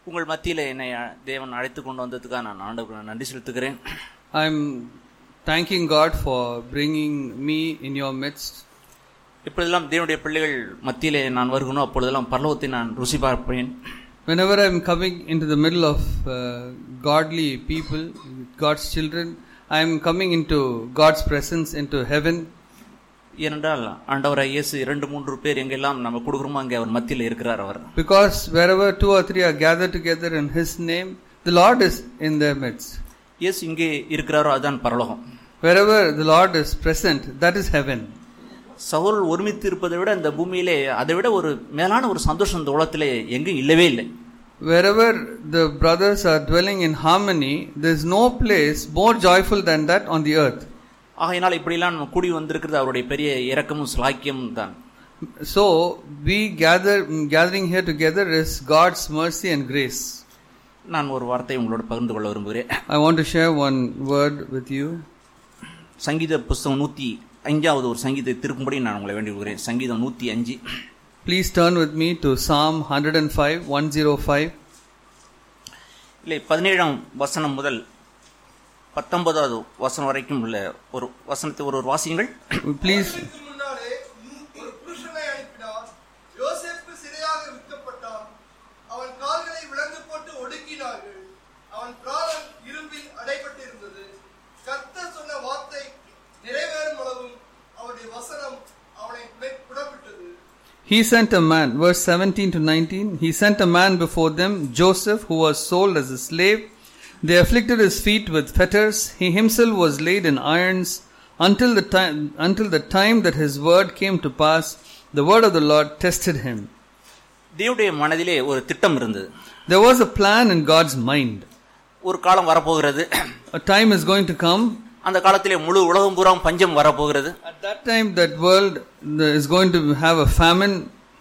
உங்கள் மத்தியில் என்னை அ- தேவன் அழைத்து கொண்டு வந்ததுக்காக நான் ஆண்டவருக்கு நன்றி செலுத்துகிறேன் I'm thanking God for bringing me in your midst. இப்பொழுதெல்லாம் தேவனுடைய பிள்ளைகள் மத்தியிலே நான் வருகணும் அப்பொழுதெல்லாம் பரலோகத்தை நான் ருசி பார்ப்பேன் Whenever I'm coming into the middle of uh, godly people, God's children, I'm coming into God's presence, into heaven. ஏனென்றால் ஆண்டவராய் இயேசு இரண்டு மூன்று பேர் எங்கெல்லாம் நம்ம கொடுக்குறோமோ அங்கே அவர் மத்தியில் இருக்கிறார் அவர் Because wherever two or three are gathered together in His name, the Lord is in their midst. இயேசு இங்கே இருக்கிறாரோ அதுதான் பரலோகம் Wherever the Lord is present, that is heaven. Saul ஒருமித்து இருப்பதை விட இந்த பூமியிலே அதை விட ஒரு மேலான ஒரு சந்தோஷம் இந்த உலகத்திலே எங்கும் இல்லவே இல்லை Wherever the brothers are dwelling in harmony, there is no place more joyful than that on the earth. ஆகையினால் இப்படிலாம் நம்ம கூடி வந்திருக்கிறது அவருடைய பெரிய இரக்கமும் ஸ்லாக்கியமும் தான் So we gather gathering here together is God's mercy and grace. நான் ஒரு வார்த்தை உங்களோட பகிர்ந்து கொள்ள விரும்புகிறேன் I want to share one word with you. சங்கீத புஸ்தகம் நூற்றி அஞ்சாவது ஒரு சங்கீதத்தை திருக்கும்படி நான் உங்களை வேண்டிக் கொள்கிறேன் சங்கீதம் நூற்றி அஞ்சு Please turn with me to Psalm 105 105. இல்லை பதினேழாம் வசனம் முதல் பத்தொன்பதாவது வசனம் வரைக்கும் உள்ள ஒரு வசனத்தை ஒரு ஒரு வாசியுங்கள் Please அவருக்கு முன்னாலே ஒரு புருஷனை அனுப்பினார் யோசேப்பு சிறையாக விற்கப்பட்டான் அவன் கால்களை விலங்கு போட்டு ஒடுக்கினார்கள் அவன் பிராணம் இரும்பில் அடைபட்டிருந்தது கர்த்தர் சொன்ன வார்த்தை நிறைவேறும் அளவும் அவருடைய வசனம் அவனை புட- புடமிட்டது He sent a man, verse 17 to 19, he sent a man before them, Joseph, who was sold as a slave. They afflicted his feet with fetters. He himself was laid in irons until the time, until the time that his word came to pass. The word of the Lord tested him. தேவனுடைய மனதிலே ஒரு திட்டம் இருந்தது There was a plan in God's mind. ஒரு காலம் வரப்போகிறது A time is going to come. அந்த காலத்திலே முழு உலகம் பூரா பஞ்சம் வரப்போகிறது At that time, that world is going to have a famine.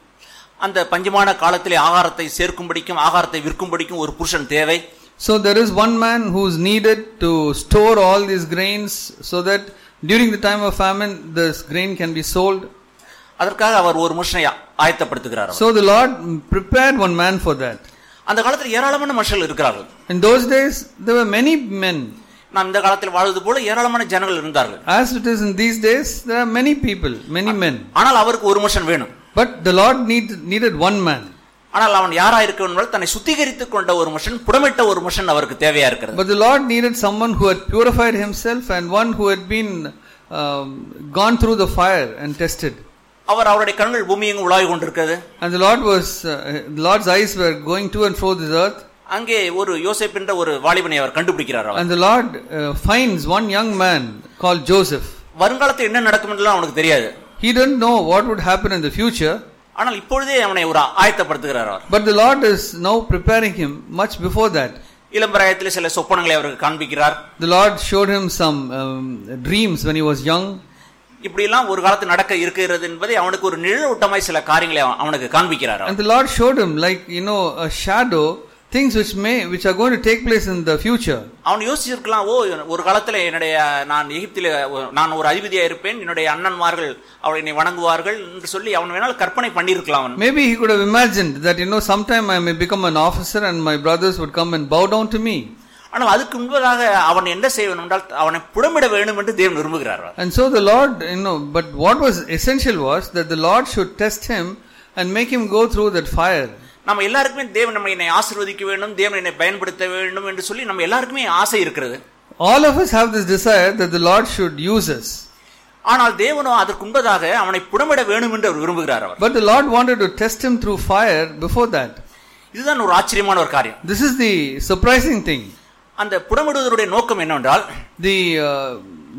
அந்த பஞ்சமான காலத்திலே ஆகாரத்தை சேர்க்கும்படிக்கும் ஆகாரத்தை விற்கும்படிக்கும் ஒரு புருஷன் தேவை So there is one man who's needed to store all these grains so that during the time of famine this grain can be sold. அதற்காக அவர் ஒரு மனுஷனை ஆயத்தப்படுத்துகிறார் அவர். So the Lord prepared one man for that. அந்த காலத்தில் ஏராளமான மனுஷர்கள் இருக்கிறார்கள் In those days there were many men. நாம் இந்த காலத்தில் வாழ்வது போல ஏராளமான ஜனங்கள் இருந்தார்கள் As it is in these days, there are many people, many men. ஆனால் அவருக்கு ஒரு மனுஷன் வேணும் But the Lord need, needed one man. ஆனால் அவன் யாரா இருக்க வேண்டும் என்றால் தன்னை சுத்திகரித்துக் கொண்ட ஒரு மனுஷன் புடமிட்ட ஒரு மனுஷன் அவருக்கு தேவையா இருக்கிறது But the Lord needed someone who had purified himself and one who had been um, gone through the fire and tested. அவர் அவருடைய கண்கள் பூமி எங்கும் உலாவி கொண்டிருக்கிறது And the Lord was, uh, the Lord's eyes were going to and fro this earth. அங்கே ஒரு யோசேப் என்ற ஒரு வாலிபனை அவர் கண்டுபிடிக்கிறார் அவர் And the Lord uh, finds one young man called Joseph. வருங்காலத்தில் என்ன நடக்கும் என்றுலாம் அவனுக்கு தெரியாது He didn't know what would happen in the future, ஆனால் இப்பொழுதே அவனை ஒரு ஆயத்தப்படுத்துகிறார் அவர் but the Lord is now preparing him much before that. இளம்பிராயத்தில் சில சொப்பனங்களை அவருக்கு காண்பிக்கிறார் The Lord showed him some um, dreams when he was young. இப்படியெல்லாம் ஒரு காலத்தில் நடக்க இருக்கிறது என்பதை அவனுக்கு ஒரு நிழலூட்டமாய் சில காரியங்களை அவன் அவனுக்கு காண்பிக்கிறார் அவர். And the Lord showed him, like, you know, a shadow, things which may, which are going to take place in the future. அவன் யோசிச்சிருக்கலாம் ஓ ஒரு காலத்துல என்னுடைய நான் எகிப்தில ஒரு- நான் ஒரு அதிபதியா இருப்பேன் என்னுடைய அண்ணன்மார்கள் அவளை என்னை வணங்குவார்கள் என்று சொல்லி அவன் வேணால் கற்பனை பண்ணியிருக்கலாம் அவன் Maybe he could have imagined that, you know, sometime I may become an officer and my brothers would come and bow down to me. ஆனால் அதுக்கு முன்பதாக அவன் என்ன செய்ய வேண்டும் என்றால் அவனை புடமிட வேண்டும் என்று தேவன் விரும்புகிறார் அவர். And so the Lord, you know, but what was essential was that the Lord should test him and make him go through that fire. நம்ம எல்லாருக்குமே தேவன் நம்ம என்னை ஆசீர்வதிக்க வேண்டும் தேவன் என்னை பயன்படுத்த வேண்டும் என்று சொல்லி நம்ம எல்லாருக்குமே ஆசை இருக்கிறது All of us have this desire that the Lord should use us. ஆனால் தேவனோ அதற்கு முன்பதாக அவனை புடமிட வேண்டும் என்று அவர் விரும்புகிறார் அவர் But the Lord wanted to test him through fire before that. இதுதான் ஒரு ஆச்சரியமான ஒரு காரியம் This is the surprising thing. அந்த புடமிடுவதனுடைய நோக்கம் என்னவென்றால் The uh,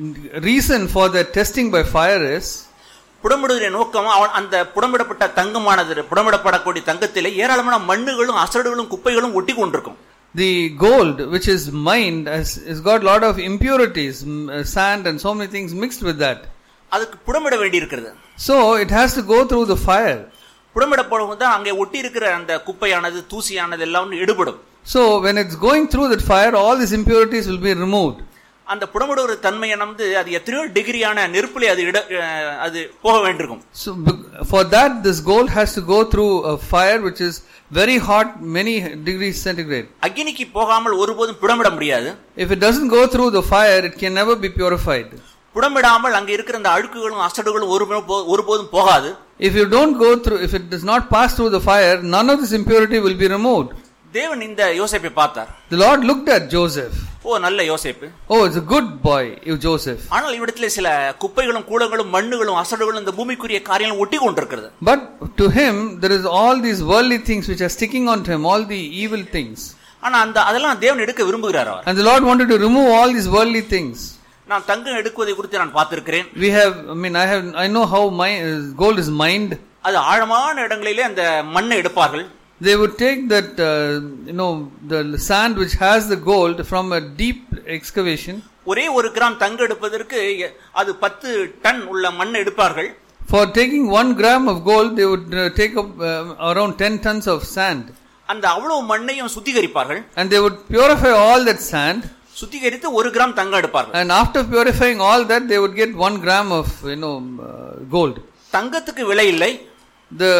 reason for the testing by fire is புடமிடுவதனுடைய நோக்கம் அவன் அந்த புடமிடப்பட்ட தங்கமானது புடமிடப்படக்கூடிய தங்கத்திலே ஏராளமான மண்ணுகளும் அசடுகளும் குப்பைகளும் ஒட்டி கொண்டிருக்கும் the gold which is mined has, has got a lot of impurities, m- uh, sand and so many things mixed with that. அதுக்கு புடமிட வேண்டி இருக்கிறது So it has to go through the fire. புடமிடப்படும் தான் அங்கே ஒட்டி இருக்கிற அந்த குப்பையானது தூசியானது எல்லாம் எடுபடும் So when it's going through that fire, all these impurities will be removed. அந்த புடமிடுகிற தன்மையை வந்து அது எத்தனையோ டிகிரியான நெருப்பிலே அது இட அஹ், அது போக வேண்டியிருக்கும் So bec- for that, this gold has to go through a fire which is very hot, many degrees centigrade. அக்னிக்கு போகாமல் ஒருபோதும் புடமிட முடியாது If it doesn't go through the fire, it can never be purified. புடமிடாமல் அங்க இருக்கிற அந்த அழுக்குகளும் அசடுகளும் ஒரு ஒருபோதும் போகாது If you don't go through, if it does not pass through the fire, none of this impurity will be removed. தேவன் இந்த யோசேப்பை பார்த்தார் The Lord looked at Joseph. ஓ நல்ல யோசேப்பு Oh, it's a good boy, you Joseph. ஆனால் இவ்விடத்திலே சில குப்பைகளும் கூலங்களும் மண்ணுகளும் அசடுகளும் இந்த பூமிக்குரிய காரியங்களும் ஒட்டி கொண்டிருக்கிறது But to him, there is all these worldly things which are sticking onto him, all the evil things. ஆனா அந்த அதெல்லாம் தேவன் எடுக்க விரும்புகிறார் அவர் And the Lord wanted to remove all these worldly things. நான் தங்கம் எடுக்குவதை குறித்து நான் பார்த்திருக்கிறேன் We have, I mean, I have, I know how my, uh, gold is mined. அது ஆழமான இடங்களிலே அந்த மண்ணை எடுப்பார்கள் They would take that, uh, you know, the sand which has the gold from a deep excavation. ஒரே ஒரு gram தங்கம் எடுப்பதற்கு அது பத்து டன் உள்ள மண்ணை எடுப்பார்கள் For taking one gram of gold, they would uh, take up uh, around 10 tons of sand. அந்த அவ்வளவு மண்ணையும் சுத்திகரிப்பார்கள் And they would purify all that sand. சுத்திகரித்து ஒரு கிராம் தங்கம் எடுப்பார்கள் And after purifying all that, they would get one gram of, you know, uh, gold. தங்கத்துக்கு விலை இல்லை The,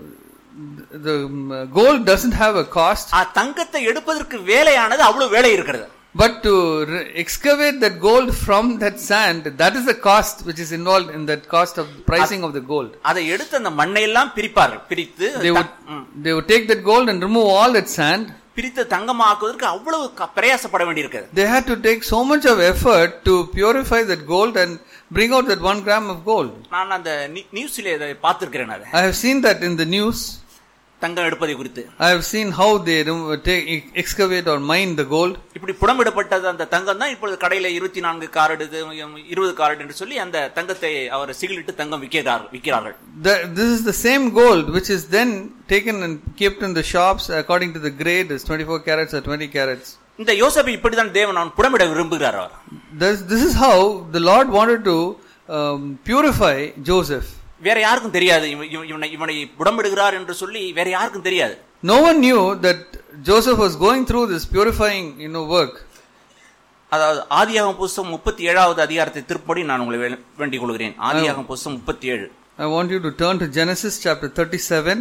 the um, gold doesn't have a cost. ஆ, தங்கத்தை எடுப்பதற்கு வேலையானது அவ்வளவு வேலை இருக்கிறது But to re- excavate that gold from that sand, that is the cost which is involved in that cost of pricing of the gold. அதை எடுத்து அந்த மண்ணை எல்லாம் பிரிப்பார்கள் பிரித்து They would, ம், they would take that gold and remove all that sand. பிரித்து தங்கமாக்குவதற்கு அவ்வளவு க- பிரயாசப்பட வேண்டியிருக்கிறது They had to take so much of effort to purify that gold and bring out that one gram of gold. நான் அந்த நி- நியூஸ்ல இதை பார்த்திருக்கிறேன் அதை I have seen that in the news. தங்கம் எடுப்பதை குறித்து I have seen how they remo- take, excavate or mine the gold. இப்படி புடமிடப்பட்டது அந்த தங்கம் தான் இப்பொழுது கடையில இருபத்தி நான்கு காரடு இருபது காரடு என்று சொல்லி அந்த தங்கத்தை அவர் சிகிலிட்டு தங்கம் விற்கிறார்கள் விற்கிறார்கள் The, this is the same gold which is then taken and kept in the shops according to the grade is 24 carats or 20 carats. இந்த யோசபை இப்படிதான் தேவன் அவன் புடமிட விரும்புகிறார் அவர் This, this is how the Lord wanted to um, purify Joseph. வேற யாருக்கும் தெரியாது இவன் இவன் இவனை இவனை புடமிடுகிறார் என்று சொல்லி வேற யாருக்கும் தெரியாது No one knew that Joseph was going through this purifying, you know, work. அதாவது ஆதியாகம புஸ்தகம் முப்பத்தி ஏழாவது அதிகாரத்தை திருப்படி நான் உங்களை வே- வேண்டிக் கொள்கிறேன் ஆதியாகம புஸ்தகம் முப்பத்தி ஏழு I want you to turn to Genesis chapter 37,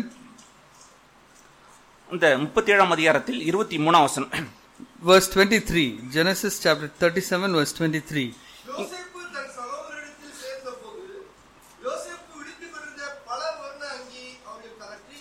இந்த முப்பத்தி ஏழாம் அதிகாரத்தில் இருபத்தி மூணாம் வசனம் verse 23. Genesis chapter 37, verse 23. யோசேப்பு தன் சகோதரரிடத்தில் சேர்ந்தபோது யோசேப்பு உடுத்திக் கொண்டிருந்த பல வர்ண அங்கி அவனுக்கு கலற்றி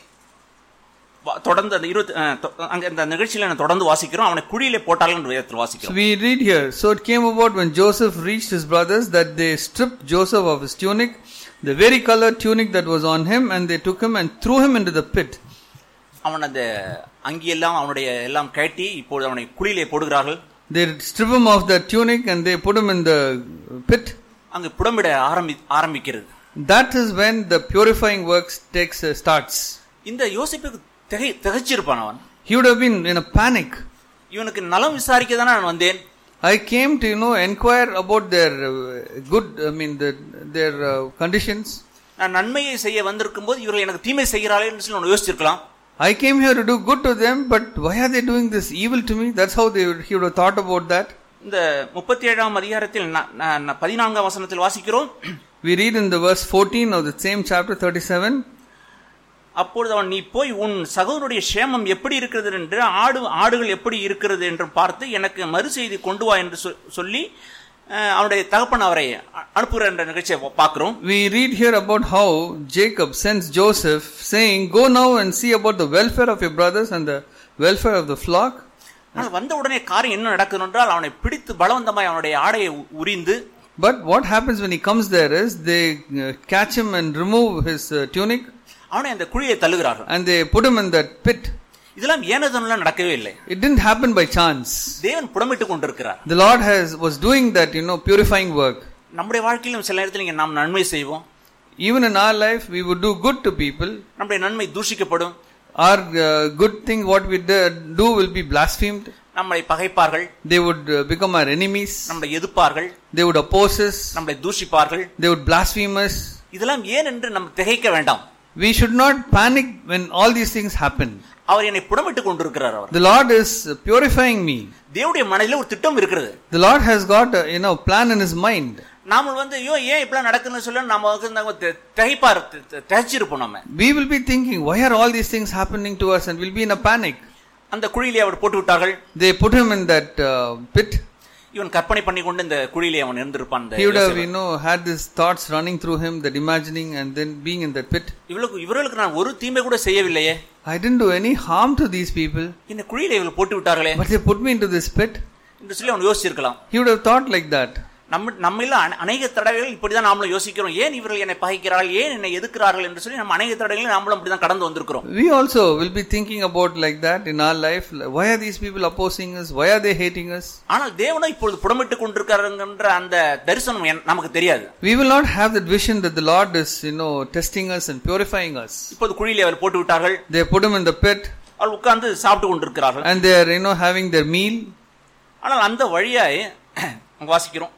வா- தொடர்ந்து அந்த இருபத்தி அஹ், தொ- அங்க இந்த நிகழ்ச்சியில நான் தொடர்ந்து வாசிக்கிறோம் அவனை குழியிலே போட்டார்கள் வேதத்தில் So வாசிக்கிறோம் we read here, so it came about when Joseph reached his brothers that they stripped Joseph of his tunic, the very colored tunic that was on him, and they took him and threw him into the pit. அவன் அந்த அங்கியெல்லாம் அவனுடைய எல்லாம் கட்டி இப்பொழுது அவனை குழியிலே போடுகிறார்கள் They strip him of the tunic and they put him in the pit. அங்கு புடமிட ஆரம்பி ஆரம்பிக்கிறது That is when the purifying works takes uh, starts. இந்த யோசிப்புக்கு திகை திகைச்சிருப்பான் அவன் He would have been in a panic. இவனுக்கு நலம் விசாரிக்க தானே நான் வந்தேன் I came to you know inquire about their uh, good. I mean the, their uh, conditions. நான் நன்மையை செய்ய வந்திருக்கும் போது இவர்கள் எனக்கு தீமை செய்கிறாளே என்று சொல்லி ஒன்று யோசிச்சிருக்கலாம் I came here to do good to them, but why are they doing this evil to me? That's how they would, he would have thought about that. இந்த முப்பத்தி ஏழாம் அதிகாரத்தில் ந- ந- ந- பதினான்காம் வசனத்தில் வாசிக்கிறோம் We read in the verse 14 of the same chapter 37. அப்பொழுது அவன் நீ போய் உன் சகோதரனுடைய சேமம் எப்படி இருக்கிறது என்று ஆடு ஆடுகள் எப்படி இருக்கிறது என்று பார்த்து எனக்கு மறு செய்தி கொண்டு வா என்று சொ- சொல்லி அஹ், அவனுடைய தகப்பன் அவரை அ- அனுப்புகிற என்ற நிகழ்ச்சியை பா- பார்க்கிறோம் We read here about how Jacob sends Joseph saying, Go now and see about the welfare of your brothers and the welfare of the flock. ஆனால் வந்த உடனே காரியம் என்ன நடக்குது என்றால் அவனை பிடித்து பலவந்தமாய் அவனுடைய ஆடையை உ- உரிந்து But what happens when he comes there is they uh, catch him and remove his uh, tunic அவனை அந்த குழியை தள்ளுகிறார்கள் and they put him in that pit. இதெல்லாம் ஏனதெல்லாம் நடக்கவே இல்லை It didn't happen by chance. தேவன் புடமிட்டு கொண்டிருக்கிறார் The Lord has was doing that, you know, purifying work. நம்முடைய வாழ்க்கையிலும் சில நேரத்தில் இங்கே நாம் நன்மை செய்வோம் Even in our life, we would do good to people. நம்முடைய நன்மை தூஷிக்கப்படும் Our uh, good thing, what we do- do, will be blasphemed. நம்மளை பகைப்பார்கள் They would uh, become our enemies. நம்மளை எதிர்ப்பார்கள் They would oppose us. நம்மளை தூஷிப்பார்கள் They would blaspheme us. இதெல்லாம் ஏன் என்று நம்ம திகைக்க வேண்டாம் We should not panic when all these things happen. அவர் என்னை புடமிட்டு கொண்டிருக்கிறார் அவர் The Lord is purifying me. தேவனுடைய மனதில் ஒரு திட்டம் இருக்கிறது The Lord has got a you know plan in His mind. நாம வந்து ஐயோ ஏன் இப்படிலாம் நடக்குதுன்னு சொல்லி நம்ம வந்து நம்ம தி- திகைப்பா இரு- தி- திகைச்சிருப்போம் நம்ம We will be thinking, why are all these things happening to us? And we'll be in a panic. அந்த குழியிலே அவர் போட்டு விட்டார்கள் They put him in that uh, pit. இவன் கற்பனை பண்ணி கொண்டு இந்த குழியிலே அவன் இருந்திருப்பான் இந்த He would have, யோசேப்பு. you know, had these thoughts running through him, that imagining, and then being in that pit. இவளுக்கு இவர்களுக்கு நான் ஒரு தீமை கூட செய்யவில்லையே I didn't do any harm to these people, இந்த குழியிலே இவள் போட்டு விட்டார்களே but they put me into this pit. என்று சொல்லி அவன் யோசிச்சிருக்கலாம் He would have thought like that. நம்ம நம்மள அநேக தடவைகள் இப்படிதான் நாமளும் யோசிக்கிறோம் ஏன் இவர்கள் என்னை பகைக்கிறார்கள் ஏன் என்னை எதுக்குறார்கள் என்று சொல்லி நம்ம அநேக தடவைகள் நாமளும் அப்படிதான் கடந்து வந்திருக்கிறோம் We also will be thinking about like that in our life. Like, Why are these people opposing us? Why are they hating us? ஆனால் தேவனோ இப்பொழுது புடமிட்டு கொண்டிருக்காருங்கிற அந்த தரிசனம் என்- நமக்கு தெரியாது We will not have that vision that the Lord is, you know, testing us and purifying us. இப்போது குழியிலே அவர் போட்டு விட்டார்கள் They put him in the pit அவள் உட்கார்ந்து சாப்பிட்டு கொண்டிருக்கிறார்கள் and they are, you know, having their meal. ஆனால் அந்த வழியாய் அங்க வாசிக்கிறோம்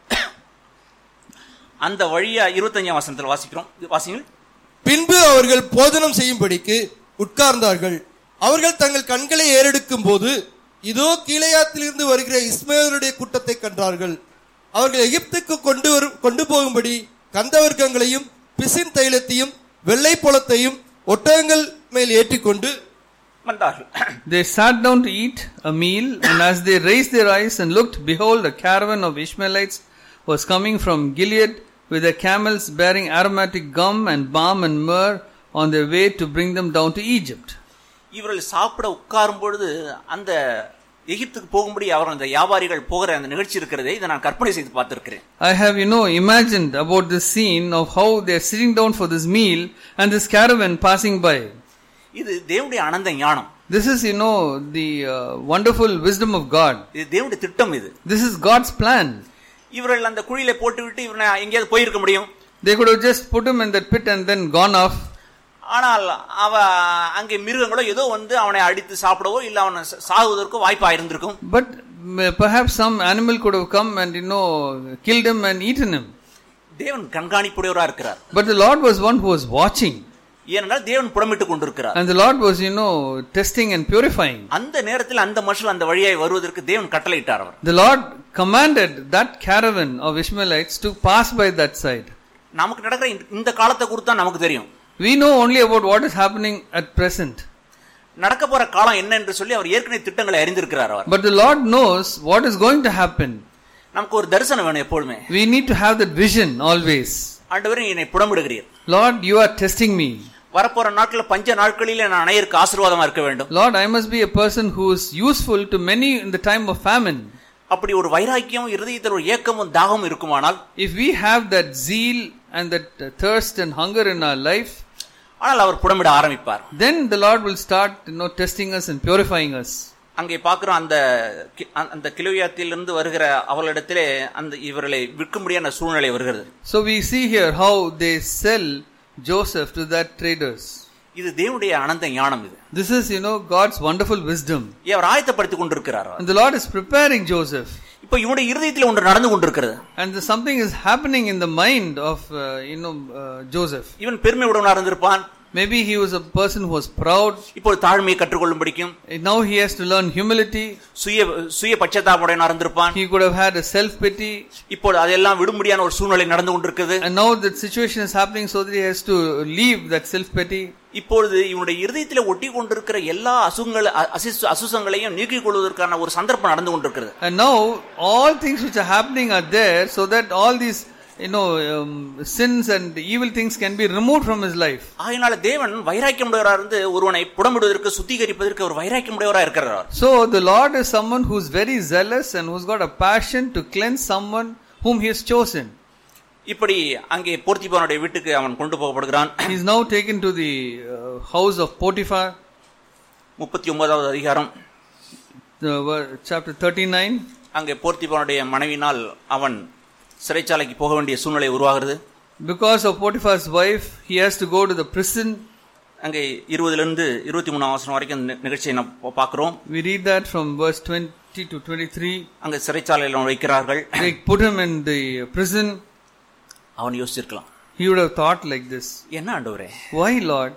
அந்த வழியா இருபத்தஞ்சாம் வசனத்தில் வாசிக்கிறோம் இது வாசிங்கள் பின்பு அவர்கள் போதனம் செய்யும்படிக்கு உட்கார்ந்தார்கள் அவர்கள் தங்கள் கண்களை ஏறெடுக்கும் போது இதோ கீழையாத்திலிருந்து வருகிற இஸ்மேலருடைய கூட்டத்தை கண்டார்கள் அவர்கள் எகிப்துக்கு கொண்டு வரும் கொண்டு போகும்படி கந்தவர்க்கங்களையும் பிசின் தைலத்தையும் வெள்ளை பொலத்தையும் ஒட்டகங்கள் மேல் ஏற்றிக்கொண்டு வந்தார்கள் They sat down to eat a meal, and as they raised their eyes and looked, behold, a caravan of Ishmaelites was coming from Gilead with their camels bearing aromatic gum and balm and myrrh on their way to bring them down to Egypt. இவர்கள் சாப்பிட உட்காரும் பொழுது அந்த எகிப்துக்கு போகும்படி அவர் அந்த வியாபாரிகள் போகிற அந்த நிகழ்ச்சி இருக்கிறதே இதை நான் கற்பனை செய்து பார்த்திருக்கிறேன் I have, you know, imagined about this scene of how they are sitting down for this meal and this caravan passing by. இது தேவனுடைய அனந்த ஞானம் This is, you know, the uh, wonderful wisdom of God. இது தேவனுடைய திட்டம் இது This is God's plan. இவர்கள் அந்த குழியில போட்டு விட்டு இவனை எங்கேயாவது போயிருக்க முடியும் They could have just put him in that pit and then gone off. ஆனால் அவ அங்கே மிருகங்களோ ஏதோ வந்து அவனை அடித்து சாப்பிடவோ இல்ல அவனை சா- சாகுவதற்கோ வாய்ப்பா இருந்திருக்கும் But m- perhaps some animal could have come and, you know, killed him and eaten him. தேவன் கண்காணிப்புடையவரா இருக்கிறார் But the Lord was one who was watching. ஏனென்றால் தேவன் புடமிட்டு கொண்டிருக்கிறார் And the Lord was, you know, testing and purifying. அந்த நேரத்தில் அந்த மனுஷன் அந்த வழியாய் வருவதற்கு தேவன் கட்டளையிட்டார் அவர் The Lord commanded that caravan of Ishmaelites to pass by that side. நமக்கு நடக்கிற இந்த- இந்த காலத்தை குறித்து தான் நமக்கு தெரியும் We know only about what is happening at present. நடக்க போற காலம் என்ன என்று சொல்லி அவர் ஏற்கனவே திட்டங்களை அறிந்திருக்கிறார் அவர் But the Lord knows what is going to happen. நமக்கு ஒரு தரிசனம் வேணும் எப்பொழுதுமே We need to have that vision always. ஆண்டவரே என்னை புடமிடுகிறீர் Lord, you are testing me. வரப்போற நாட்களில் பஞ்ச நாட்களிலே நான் அனைவருக்கு ஆசீர்வாதமா இருக்க வேண்டும் Lord, I must be a person who is useful to many in the time of famine. அப்படி ஒரு வைராக்கியம் இருதயத்தில் ஒரு ஏக்கமும் தாகமும் இருக்குமானால் If we have that zeal and that uh, thirst and hunger in our life, ஆனால் அவர் புடமிட ஆரம்பிப்பார் then the Lord will start, you know, testing us and purifying us. அங்கே பார்க்கிறோம் அந்த கி- அந்த- அந்த கிலோயாத்திலிருந்து வருகிற அவளிடத்திலே அந்த இவர்களை விற்கும்படியான சூழ்நிலை வருகிறது So we see here how they sell Joseph to that traders. இது தேவனுடைய அனந்த ஞானம் இது This is, you know, God's wonderful wisdom. அவர் ஆயத்தப்படுத்திக் கொண்டிருக்கிறார் அவர். And the Lord is preparing Joseph. இப்போ இவனுடைய இருதயத்தில் ஒன்று நடந்து கொண்டிருக்கிறது And there's something is happening in the mind of, uh, you know, uh, Joseph. இவன் பெருமை உடவனா இருந்திருப்பான் Maybe he was a person who was proud. இப்போது தாழ்மையை கற்றுக்கொள்ளும் பிடிக்கும் Now he has to learn humility. சுய சுய பச்சதாபுடையனா இருந்திருப்பான் He could have had a self pity. இப்போது அதெல்லாம் விடும்படியான ஒரு சூழ்நிலை நடந்து கொண்டிருக்கிறது And now that situation is happening so that he has to leave that self pity. இப்பொழுது இவனுடைய இருதயத்தில் ஒட்டி கொண்டிருக்கிற எல்லா அசுங்கள் அ- அசிசு- அசுசங்களையும் நீக்கிக் கொள்வதற்கான ஒரு சந்தர்ப்பம் நடந்து கொண்டிருக்கிறது And now all things which are happening are there so that all these, you know, um, sins and evil things can be removed from his life. ஆகையினால தேவன் வைராக்கியம் உடையவராக இருந்து ஒருவனை புடமிடுவதற்கு சுத்திகரிப்பதற்கு ஒரு வைராக்கியம் உடையவராக இருக்கிறார் So the Lord is someone who's very zealous and who's got a passion to cleanse someone whom he has chosen. இப்படி அங்கே போர்த்திபானுடைய வீட்டுக்கு அவன் கொண்டு போகப்படுகிறான் He is now taken to the uh, house of Potiphar, முப்பத்தி ஒன்பதாவது அதிகாரம் the, ver- chapter 39. அங்கே போர்த்திபானுடைய மனைவினால் அவன் சிறைச்சாலைக்கு போக வேண்டிய சூழ்நிலை உருவாகிறது Because of Potiphar's wife, he has to go to the prison. அங்கே இருபதுலேருந்து இருபத்தி மூணாம் வசனம் வரைக்கும் இந்த நிகழ்ச்சியை நாம் பா- பார்க்கிறோம் We read that from verse 20 to 23. அங்கே சிறைச்சாலையில் அவன் வைக்கிறார்கள் They put him in the prison. அவன் யோசிச்சிருக்கலாம் He would have thought like this என்ன ஆண்டவரே Why, Lord?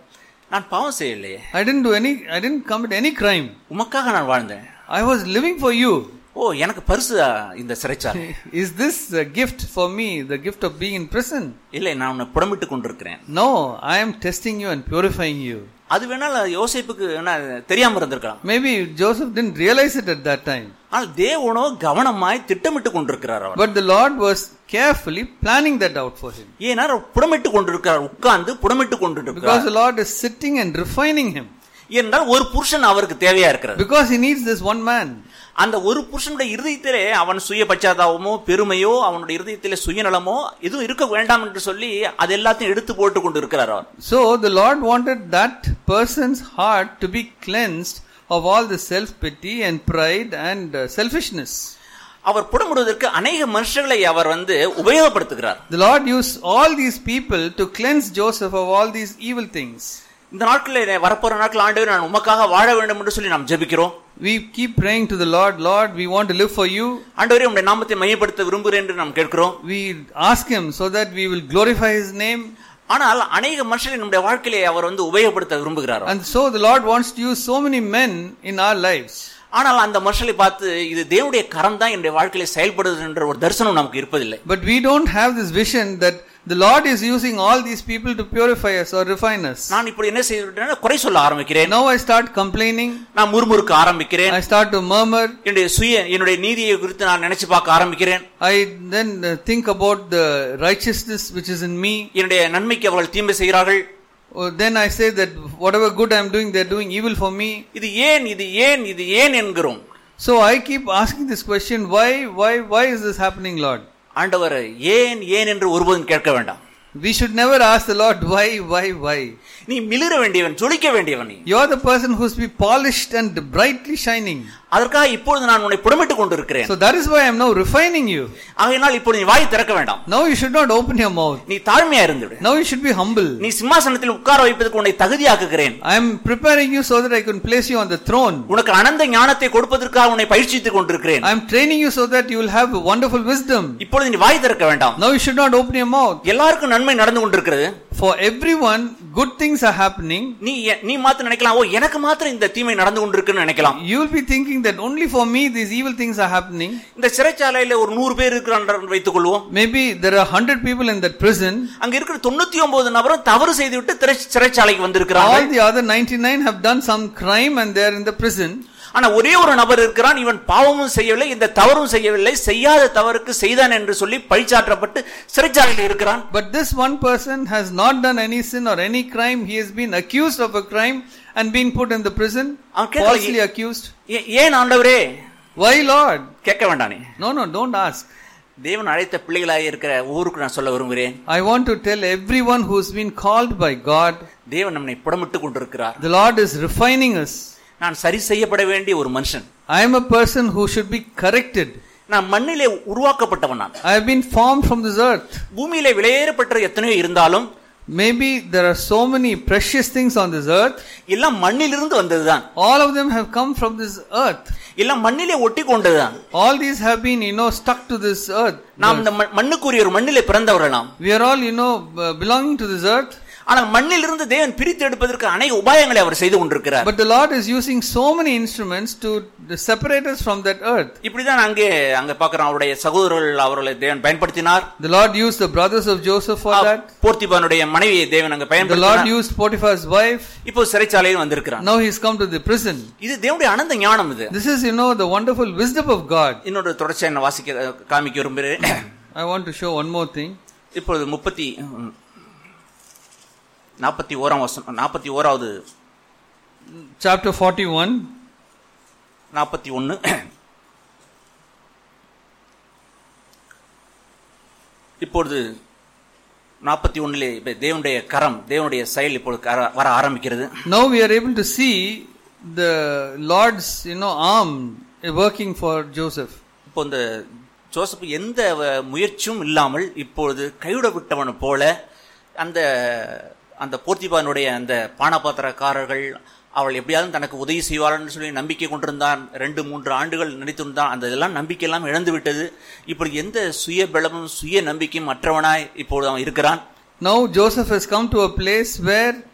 நான் பாவம் செய்யலையே I didn't do any, I didn't commit any crime. உமக்காக நான் வாழ்ந்தேன் I was living for you. ஓ எனக்கு பரிசு இந்த சிறைச்சாலை Is this a gift for me, the gift of being in prison? இல்லை நான் உன்னை புடமிட்டு கொண்டிருக்கிறேன் No, I am testing you and purifying you. அது வேணால யோசேப்புக்கு என்ன தெரியாம இருந்திருக்கலாம் Maybe Joseph didn't realize it at that time. ஆனால் தேவனோ கவனமாய் திட்டமிட்டு கொண்டிருக்கிறார் அவர் But the Lord was carefully planning that out for him. ஏன்னா அவர் புடமிட்டு கொண்டிருக்கிறார் உட்கார்ந்து புடமிட்டு கொண்டிருக்கிறார் Because the Lord is sitting and refining him. என்றால் ஒரு புருஷன் அவருக்கு தேவையா இருக்கிறது Because he needs this one man. அந்த ஒரு புருஷனுடைய இருதயத்திலே அவன் சுய பச்சாதாபமோ பெருமையோ அவனுடைய இருதயத்திலே சுயநலமோ எதுவும் இருக்க வேண்டாம் என்று சொல்லி அது எல்லாத்தையும் எடுத்து போட்டு கொண்டு இருக்கிறார் அவர் So the Lord wanted that person's heart to be cleansed of all the self pity and pride and uh, selfishness. அவர் புடமிடுவதற்கு அநேக மனுஷர்களை அவர் வந்து உபயோகப்படுத்துகிறார் The Lord used all these people to cleanse Joseph of all these evil things. இந்த நாட்களில் வரப்போற நாட்கள் ஆண்டவர் நான் உமக்காக வாழ வேண்டும் என்று சொல்லி நாம் ஜெபிக்கிறோம் We keep praying to the Lord, Lord, we want to live for you. ஆண்டவரே உம்முடைய நாமத்தை மையப்படுத்த விரும்புகிறேன் என்று நாம் கேட்கிறோம் We ask Him so that we will glorify His name. ஆனால் அநேக மனுஷர்களை நம்முடைய வாழ்க்கையிலே அவர் வந்து உபயோகப்படுத்த விரும்புகிறார் And so the Lord wants to use so many men in our lives. ஆனால் அந்த மனுஷனை பார்த்து இது தேவனுடைய கரம் தான் என்னுடைய வாழ்க்கையில செயல்படுது என்ற ஒரு தரிசனம் நமக்கு இருப்பதில்லை But we don't have this vision that the Lord is using all these people to purify us or refine us. நான் இப்படி என்ன செய்துவிட்டேன்னா குறை சொல்ல ஆரம்பிக்கிறேன் Now I start complaining, நான் முறுமுறுக்க ஆரம்பிக்கிறேன் I start to murmur, என்னுடைய சுய என்னுடைய நீதியை குறித்து நான் நினைச்சு பார்க்க ஆரம்பிக்கிறேன் I then uh, think about the righteousness which is in me. என்னுடைய நன்மைக்கு அவர்கள் தீமை செய்கிறார்கள் Oh, then I say that whatever good I'm doing, they're doing evil for me. இது ஏன் இது ஏன் இது ஏன் என்கிறோம் So I keep asking this question why, why, why is this happening, Lord? ஆண்டவர் ஏன் ஏன் என்று ஒருபோதும் கேட்க வேண்டாம் We should never ask the Lord why, why, why. நீ மிளிர வேண்டியவன் ஜொலிக்க வேண்டியவன் நீ You're the person who's be polished and brightly shining. அதற்காக இப்பொழுது நான் உன்னை புடமிட்டுக் கொண்டிருக்கிறேன் So that is why I'm now refining you. ஆகையினால் இப்பொழுது நீ வாய் திறக்க வேண்டாம் Now you should not open your mouth. நீ தாழ்மையா இருந்துவிடு Now you should be humble. நீ சிம்மாசனத்தில் உட்கார வைப்பதற்கு உன்னை தகுதியாக்குகிறேன் I'm preparing you so that I can place you on the throne. உனக்கு அனந்த ஞானத்தை கொடுப்பதற்காக உன்னை பயிற்சித்துக் கொண்டிருக்கிறேன் I'm training you so that you will have wonderful wisdom. இப்பொழுது நீ வாய் திறக்க வேண்டாம் Now you should not open your mouth. எல்லாருக்கும் நன்மை நடந்து கொண்டிருக்கிறது For everyone, good things are happening. நீ எ- நீ மாத்திரம் நினைக்கலாம் ஓ எனக்கு மாத்திரம் இந்த தீமை நடந்து கொண்டிருக்குன்னு நினைக்கலாம் You will be thinking that only for me these evil things are happening. இந்த சிறைச்சாலையில ஒரு நூறு பேர் இருக்கிறான் வைத்துக் கொள்வோம் Maybe there are 100 people in that prison. அங்க இருக்கிற தொண்ணூத்தி ஒன்பது நபரும் தவறு செய்துவிட்டு திரை- சிறைச்சாலைக்கு வந்திருக்கிறாங்க All the other 99 have done some crime and they are in the prison. ஆனா ஒரே ஒரு நபர் இருக்கிறான் இவன் பாவமும் செய்யவில்லை இந்த தவறும் செய்யவில்லை செய்யாத தவறுக்கு செய்தான் என்று சொல்லி பழிச்சாற்றப்பட்டு சிறைச்சாலையில் இருக்கிறான் But this one person has not done any sin or any crime. He has been accused of a crime and been put in the prison, அவன் கேட்கல, falsely accused. ஏ- ஏன் ஆண்டவரே Why, Lord? கேட்க வேண்டானே No, no, don't ask. தேவன் அழைத்த பிள்ளைகளாக இருக்கிற ஊருக்கு நான் சொல்ல விரும்புகிறேன் I want to tell everyone who's been called by God, தேவன் நம்மை புடமிட்டு கொண்டிருக்கிறார் the Lord is refining us. நான் சரி செய்யப்பட வேண்டிய ஒரு மனுஷன் I am a person who should be corrected. நான் மண்ணிலே உருவாக்கப்பட்டவன் நான் I have been formed from this earth. பூமியிலே விலையேறப்பட்ட எத்தனையோ இருந்தாலும் Maybe there are so many precious things on this earth. எல்லாம் மண்ணிலிருந்து வந்ததுதான் All of them have come from this earth. எல்லாம் மண்ணிலே ஒட்டி கொண்டதுதான் All these have been, you know, stuck to this earth. நாம் இந்த மண்- மண்ணுக்குரிய ஒரு மண்ணிலே பிறந்தவர்கள் நாம் We are all, you know, b- belonging to this earth. ஆனால் மண்ணிலிருந்து தேவன் பிரித்து எடுப்பதற்கு அநேக உபாயங்களை அவர் செய்து கொண்டிருக்கிறார் But the Lord is using so many instruments to separate us from that earth. இப்படிதான் அங்கே அங்க பார்க்கிறோம் அவருடைய சகோதரர்கள் அவர்களை தேவன் பயன்படுத்தினார் The Lord used the brothers of Joseph for that. போர்த்திபானுடைய மனைவியை தேவன் அங்க The Lord பயன்படுத்தினார் used Potiphar's wife. இப்போ சிறைச்சாலையில் வந்திருக்கிறார் Now he's come to the prison. இது தேவனுடைய அனந்த ஞானம் இது This is, you know, the wonderful wisdom of God. இன்னொரு தொடர்ச்சியை நான் வாசிக்க காமிக்க விரும்புகிறேன் I want to show one more thing. இப்பொழுது முப்பத்தி நாற்பத்தி ஓராம் வருஷம் நாற்பத்தி ஓராவது Chapter 41. நாற்பத்தி ஒன்னு இப்பொழுது நாற்பத்தி ஒன்னிலே இப்ப தேவனுடைய கரம் தேவனுடைய செயல் இப்பொழுது கர- வர ஆரம்பிக்கிறது Now we are able to see the Lord's, you know, arm working for Joseph. இப்போ இந்த ஜோசப் எந்த வ- முயற்சியும் இல்லாமல் இப்பொழுது கைவிட விட்டவன் போல அந்த அந்த போர்த்திபானுடைய அந்த பானபாத்திரக்காரர்கள் அவள் எப்படியாவது தனக்கு உதவி செய்வாள்னு சொல்லி நம்பிக்கை கொண்டிருந்தான் ரெண்டு மூன்று ஆண்டுகள் நினைத்திருந்தான் அந்த இதெல்லாம் நம்பிக்கை எல்லாம் இழந்து விட்டது இப்படி எந்த சுய பலமும் சுய நம்பிக்கையும் அற்றவனாய் இப்பொழுது அவன் இருக்கிறான் Now Joseph has come to a place where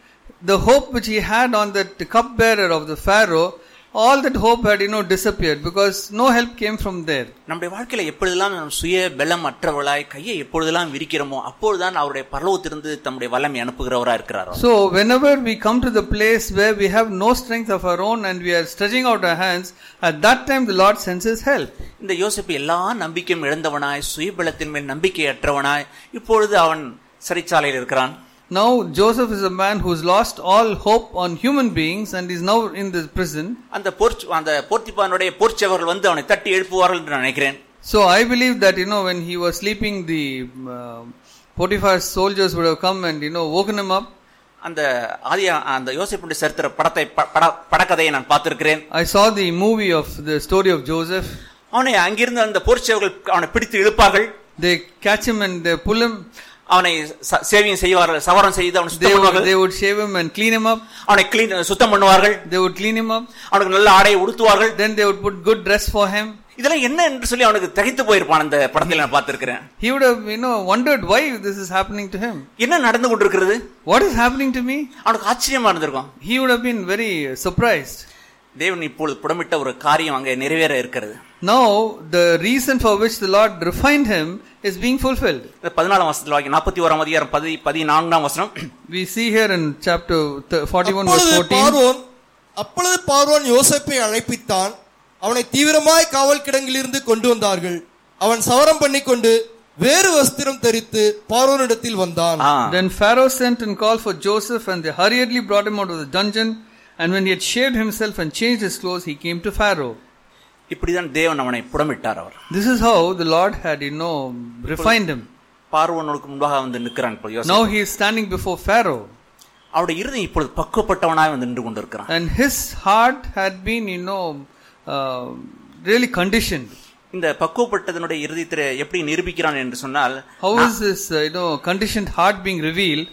the hope which he had on that cupbearer of the Pharaoh, all that hope had, you know, disappeared because no help came from there. நம்முடைய வாழ்க்கையில எப்பொழுதெல்லாம் நம் சுய பலம் அற்றவளாய் கையை எப்பொழுதெல்லாம் விரிக்கிறோமோ அப்பொழுதுதான் அவருடைய பரலோகத்திலிருந்து தம்முடைய வல்லமை அனுப்புகிறவரா இருக்கிறாரோ So, whenever we come to the place where we have no strength of our own and we are stretching out our hands, at that time the Lord sends His help. இந்த யோசிப்பு எல்லா நம்பிக்கையும் இழந்தவனாய் சுயபலத்தின் மேல் நம்பிக்கையற்றவனாய் இப்பொழுது அவன் சிறைச்சாலையில் இருக்கிறான் Now, Joseph is a man who's lost all hope on human beings and is now in this prison. அந்த போர்ச் அந்த போர்த்திப்பானுடைய போர்ச்சவர்கள் வந்து அவனை தட்டி எழுப்புவார்கள் என்று நான் நினைக்கிறேன் So, I believe that, you know, when he was sleeping, the uh, Potiphar's soldiers would have come and, you know, woken him up. அந்த ஆதி அந்த யோசிப்புடைய சரித்திர படத்தை ப- பட படக்கதையை நான் பார்த்திருக்கிறேன் I saw the movie of the story of Joseph. அவனை அங்கிருந்து அந்த போர்ச்சவர்கள் அவனை பிடித்து இழுப்பார்கள் They catch him and they pull him. அவனை ச- சேவியம் செய்வார்கள் சவரம் செய்து அவனை They சுத்தம் would, பண்ணுவார்கள் they would shave him and clean him up. அவனை கிளீன் சுத்தம் பண்ணுவார்கள் They would clean him up. அவனுக்கு நல்ல ஆடையை உடுத்துவார்கள் Then they would put good dress for him. இதெல்லாம் என்ன என்று சொல்லி அவனுக்கு திகைத்து போயிருப்பான் அந்த படத்தில் நான் பார்த்திருக்கிறேன் He would have, you know, wondered why this is happening to him. என்ன நடந்து கொண்டிருக்கிறது What is happening to me? அவனுக்கு ஆச்சரியமா இருந்திருக்கும் He would have been very surprised. தேவன் இப்பொழுது புடமிட்ட ஒரு காரியம் அங்கே நிறைவேற இருக்கிறது Now, the reason for which the Lord refined him is being fulfilled. இந்த பதினாலாம் வசனத்தில் வாங்கி நாற்பத்தி ஓராம் அதிகாரம் பதி பதினான்காம் வசனம் We see here in chapter th- 41 verse அப்பொழுது 14. பார்வோன் அப்பொழுது பார்வோன் யோசேப்பை அழைப்பித்தான் அவனை தீவிரமாய் காவல் கிடங்கிலிருந்து கொண்டு வந்தார்கள் அவன் சவரம் பண்ணிக்கொண்டு வேறு வஸ்திரம் தரித்து பார்வோனிடத்தில் வந்தான் ஆ, Then Pharaoh sent and called for Joseph, and they hurriedly brought him out of the dungeon. And when he had shaved himself and changed his clothes, he came to Pharaoh. இப்படிதான் தேவன் அவனை புடமிட்டார் அவர் This is how the Lord had, you know, refined him. பார்வனுக்கு முன்பாக வந்து நிற்கிறான் இப்போ யோசேப்பு. Now he is standing before Pharaoh. அவருடைய இருதயம் இப்பொழுது பக்குவப்பட்டவனாய் வந்து நின்று கொண்டிருக்கிறான் And his heart had been, you know, uh, really conditioned. இந்த பக்குவப்பட்டதனுடைய இருதயத்தை எப்படி நிரூபிக்கிறான் என்று சொன்னால் How is this, uh, you know, conditioned heart being revealed?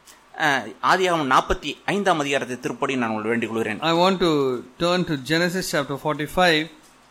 ஆதியாகமம் நாற்பத்தி ஐந்தாம் அதிகாரத்தை திருப்படி நான் உங்களை வேண்டிக் கொள்கிறேன் I want to turn to Genesis chapter 45.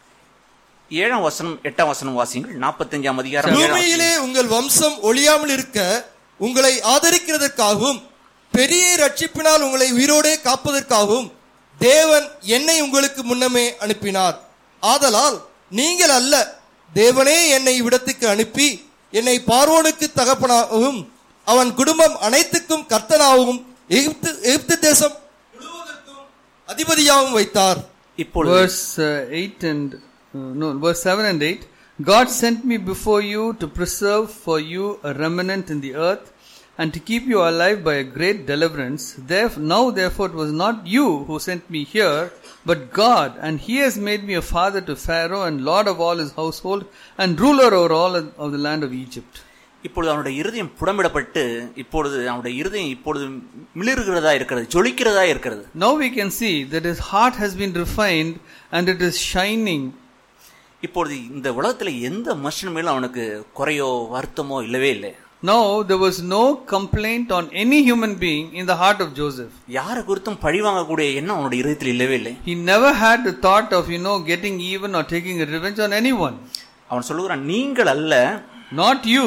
ஏழாம் வசனம் எட்டாம் வசனம் வாசிங்கள் நாற்பத்தஞ்சாம் அதிகாரம் ஏழாம் பூமியிலே உங்கள் வம்சம் ஒழியாமல் இருக்க உங்களை ஆதரிக்கிறதற்காகவும் பெரிய ரட்சிப்பினால் உங்களை உயிரோடே காப்பதற்காகவும் தேவன் என்னை உங்களுக்கு முன்னமே அனுப்பினார் ஆதலால் நீங்கள் அல்ல தேவனே என்னை இவ்விடத்துக்கு அனுப்பி என்னை பார்வோனுக்கு தகப்பனாகவும் அவன் குடும்பம் அனைத்துக்கும் கர்த்தனாகவும் எகிப்து எகிப்து தேசம் முழுவதற்கும் அதிபதியாகவும் வைத்தார் இப்பொழுது Verse uh, 8 and, uh, no, verse 7 and 8. God sent me before you to preserve for you a remnant in the earth and to keep you alive by a great deliverance. Therefore, now therefore it was not you who sent me here, but God, and he has made me a father to Pharaoh and lord of all his household and ruler over all of the land of Egypt. இப்பொழுது அவனுடைய இருதயம் புடமிடப்பட்டு இப்பொழுது அவனுடைய இருதயம் இப்பொழுது மிளிர்கிறதா இருக்கிறது ஜொலிக்கிறதா இருக்கிறது Now we can see that his heart has been refined and it is shining இப்பொழுது இந்த உலகத்துல எந்த மனுஷன் மேலும் அவனுக்கு குறையோ வருத்தமோ இல்லவே இல்லை Now there was no complaint on any human being in the heart of Joseph. யாரை குறித்தும் பழி வாங்கக்கூடிய எண்ணம் அவனுடைய இருதயத்தில் இல்லவே இல்லை He never had the thought of, you know, getting even or taking a revenge on anyone. அவன் சொல்லுகிறான் நீங்கள் அல்ல Not you,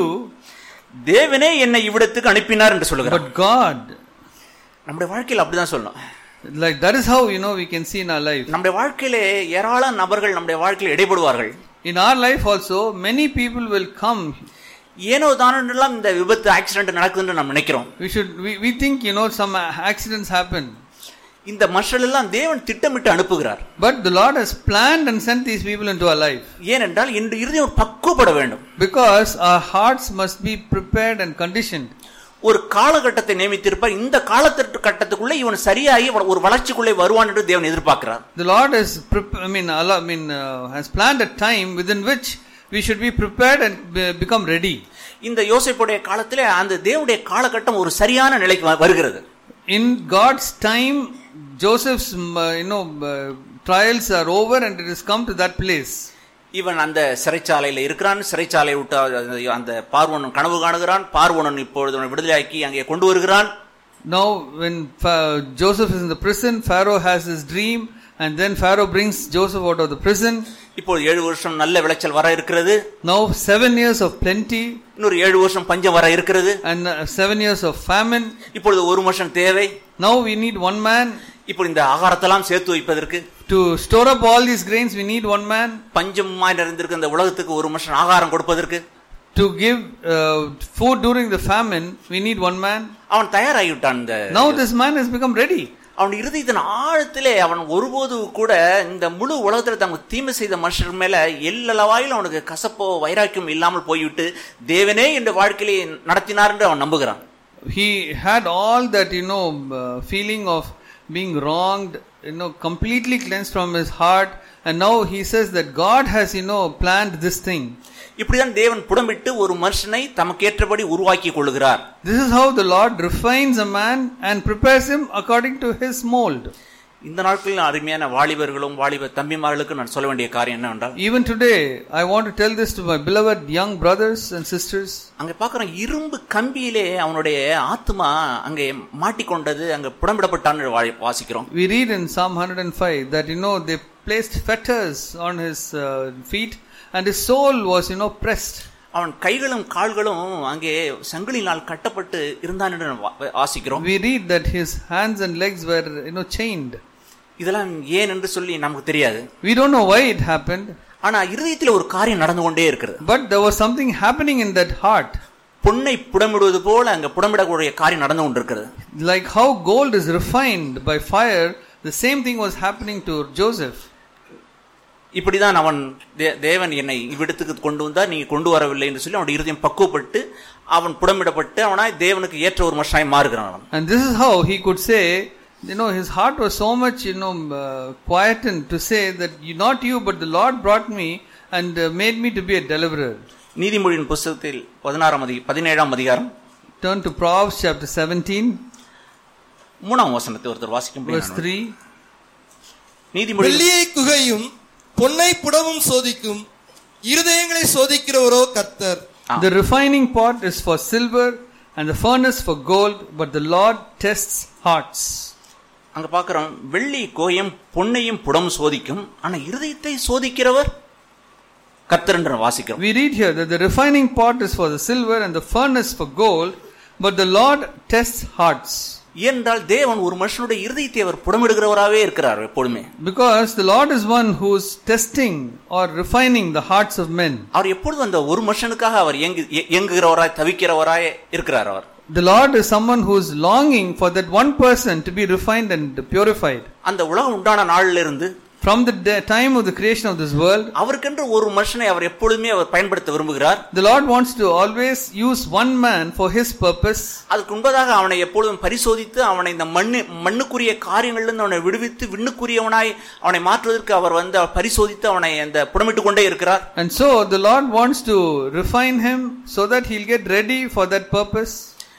தேவனே என்னை இவ்விடத்துக்கு அனுப்பினார் என்று சொல்லுகிறான் but God. நம்முடைய வாழ்க்கையில் அப்படிதான் சொல்லணும் Like that is how, you know, we can see in our life. நம்முடைய வாழ்க்கையிலே ஏராளம் நபர்கள் நம்முடைய வாழ்க்கையில் இடைபடுவார்கள் In our life also, many people will come. ஏனோ தானெல்லாம் இந்த விபத்து ஆக்சிடென்ட் நடக்குதுன்னு நம்ம நினைக்கிறோம் We should, we, we think, you know, some accidents happen. இந்த மனுஷர்கள் எல்லாம் தேவன் திட்டமிட்டு அனுப்புகிறார் But the Lord has planned and sent these people into our life. ஏனென்றால் இன்று இருதயம் பக்குவப்பட வேண்டும் Because our hearts must be prepared and conditioned. ஒரு காலகட்டத்தை நியமித்திருப்பார் இந்த காலத்திற்கு கட்டத்துக்குள்ளே இவன் சரியாகி இவன் ஒரு வளர்ச்சிக்குள்ளே வருவான் என்று தேவன் எதிர்பார்க்கிறார் The Lord has, prep- I mean, Allah, I mean, uh, has planned a time within which we should be prepared and be- become ready. இந்த யோசிப்புடைய காலத்திலே அந்த தேவனுடைய காலகட்டம் ஒரு சரியான நிலைக்கு வ- வருகிறது In God's time, Joseph's, um, uh, you know, uh, trials are over and it has come to that place. இவன் அந்த சிறைச்சாலையில் இருக்கிறான் சிறைச்சாலை விட்டு அந்த- அந்த பார்வனன் கனவு காணுகிறான் பார்வனன் இப்பொழுது அவனை விடுதலையாக்கி அங்கே கொண்டு வருகிறான் Now, when Pha- Joseph is in the prison, Pharaoh has his dream And then Pharaoh brings Joseph out of the prison. இப்போது ஏழு வருஷம் நல்ல விளைச்சல் வர இருக்கிறது Now seven years of plenty இன்னொரு ஏழு வருஷம் பஞ்சம் வர இருக்கிறது and uh, seven years of famine. இப்பொழுது ஒரு வருஷம் தேவை Now we need one man. இப்போ இந்த ஆகாரத்தெல்லாம் சேர்த்து வைப்பதற்கு To store up all these grains, we need one man. பஞ்சமாய் நிறைந்திருக்க இந்த உலகத்துக்கு ஒரு மனுஷன் ஆகாரம் கொடுப்பதற்கு To give uh, food during the famine, we need one man. அவன் தயாராகிவிட்டான் இந்த Now this man has become ready. அவன் இருதயத்தின் ஆழத்திலே அவன் ஒருபோது கூட இந்த முழு உலகத்துல தங்க தீமை செய்த மனுஷர் மேல எல்லளவாயில் அவனுக்கு கசப்போ வைராக்கியம் இல்லாமல் போய்விட்டு தேவனே இந்த வாழ்க்கையை நடத்தினார் என்று அவன் நம்புகிறான் He had all that, you know, uh, feeling of being wronged, you know, completely cleansed from his heart. And now he says that God has, you know, planned this thing. இப்படிதான் தேவன் புடமிட்டு ஒரு மனுஷனை தமக்கேற்றபடி உருவாக்கி கொள்ளுகிறார் This is how the Lord refines a man and prepares him according to his mold. இந்த நாட்களில் அருமையான வாலிபர்களும் வாலிப தம்பிமார்களுக்கு நான் சொல்ல வேண்டிய காரியம் என்னவென்றால் Even today, I want to tell this to my beloved young brothers and sisters. அங்க பார்க்கிறோம் இரும்பு கம்பியிலே அவனுடைய ஆத்மா அங்கே மாட்டிக்கொண்டது அங்க புடமிடப்பட்டான்னு வா- வாசிக்கிறோம் We read in Psalm 105 that, you know, they placed fetters on his uh, feet and his soul was, you know, pressed. அவன் கைகளும் கால்களும் அங்கே சங்கிலினால் கட்டப்பட்டு இருந்தான் என்று வா- வாசிக்கிறோம் We read that his hands and legs were, you know, chained. இதெல்லாம் ஏன் என்று சொல்லி நமக்கு தெரியாது We don't know why it happened, ஆனா இருதயத்தில் ஒரு காரியம் நடந்து கொண்டே இருக்கிறது but there was something happening in that heart. பொன்னை புடமிடுவது போல அங்க புடமிடக்கூடிய காரியம் நடந்து கொண்டிருக்கிறது Like how gold is refined by fire, the same thing was happening to Joseph. இப்படிதான் அவன் தே- தேவன் என்னை இவ்விடத்துக்கு கொண்டு வந்தா நீங்க கொண்டு வரவில்லை என்று சொல்லி அவனுடைய இருதயம் பக்குவப்பட்டு அவன் புடமிடப்பட்டு அவனாய் தேவனுக்கு ஏற்ற ஒரு மனுஷனாய் மாறுகிறான் அவன் And this is how he could say, you know, his heart was so much, you know, uh, quietened to say that you, not you, but the Lord brought me and uh, made me to be a deliverer. நீதிமொழியின் புஸ்தகத்தில் பதினாறாம் அதி பதினேழாம் அதிகாரம் Turn to Proverbs chapter 17, மூணாம் வசனத்தை ஒருத்தர் வாசிக்க verse முடியும் 3. நீதிமொழி வெள்ளியை குகையும் பொன்னை புடவும் சோதிக்கும் இருதயங்களை சோதிக்கிறவரோ கர்த்தர் Ah. The refining pot is for silver and the furnace for gold, but the Lord tests hearts. அங்க பார்க்கிறோம் வெள்ளி கோயம் பொன்னையும் புடம் சோதிக்கும் ஆனா இருதயத்தை சோதிக்கிறவர் கர்த்தர் என்று வாசிக்கிறோம் We read here that the refining pot is for the silver and the furnace for gold, but the Lord tests hearts. ஏனென்றால் தேவன் ஒரு மனுஷனுடைய இருதயத்தை அவர் புடமிடுகிறவராகவே இருக்கிறார் எப்பொழுதுமே Because the Lord is one who is testing or refining the hearts of men. அவர் எப்பொழுதும் அந்த ஒரு மனுஷனுக்காக அவர் இயங்கு இய- இயங்குகிறவராய் தவிக்கிறவராய் இருக்கிறார் அவர் The Lord is someone who is longing for that one person to be refined and purified. அந்த உலகம் உண்டான நாளிலிருந்து இருந்து From the de- time of the creation of this world, அவருக்கென்று ஒரு மனுஷனை அவர் எப்பொழுதுமே அவர் பயன்படுத்த விரும்புகிறார் the Lord wants to always use one man for his purpose. அதுக்கு முன்பதாக அவனை எப்பொழுதும் பரிசோதித்து அவனை இந்த மண்ணு மண்ணுக்குரிய காரியங்களிலிருந்து அவனை விடுவித்து விண்ணுக்குரியவனாய் அவனை மாற்றுவதற்கு அவர் வந்து அவர் பரிசோதித்து அவனை அந்த புடமிட்டு கொண்டே இருக்கிறார் And so the Lord wants to refine him so that he'll get ready for that purpose.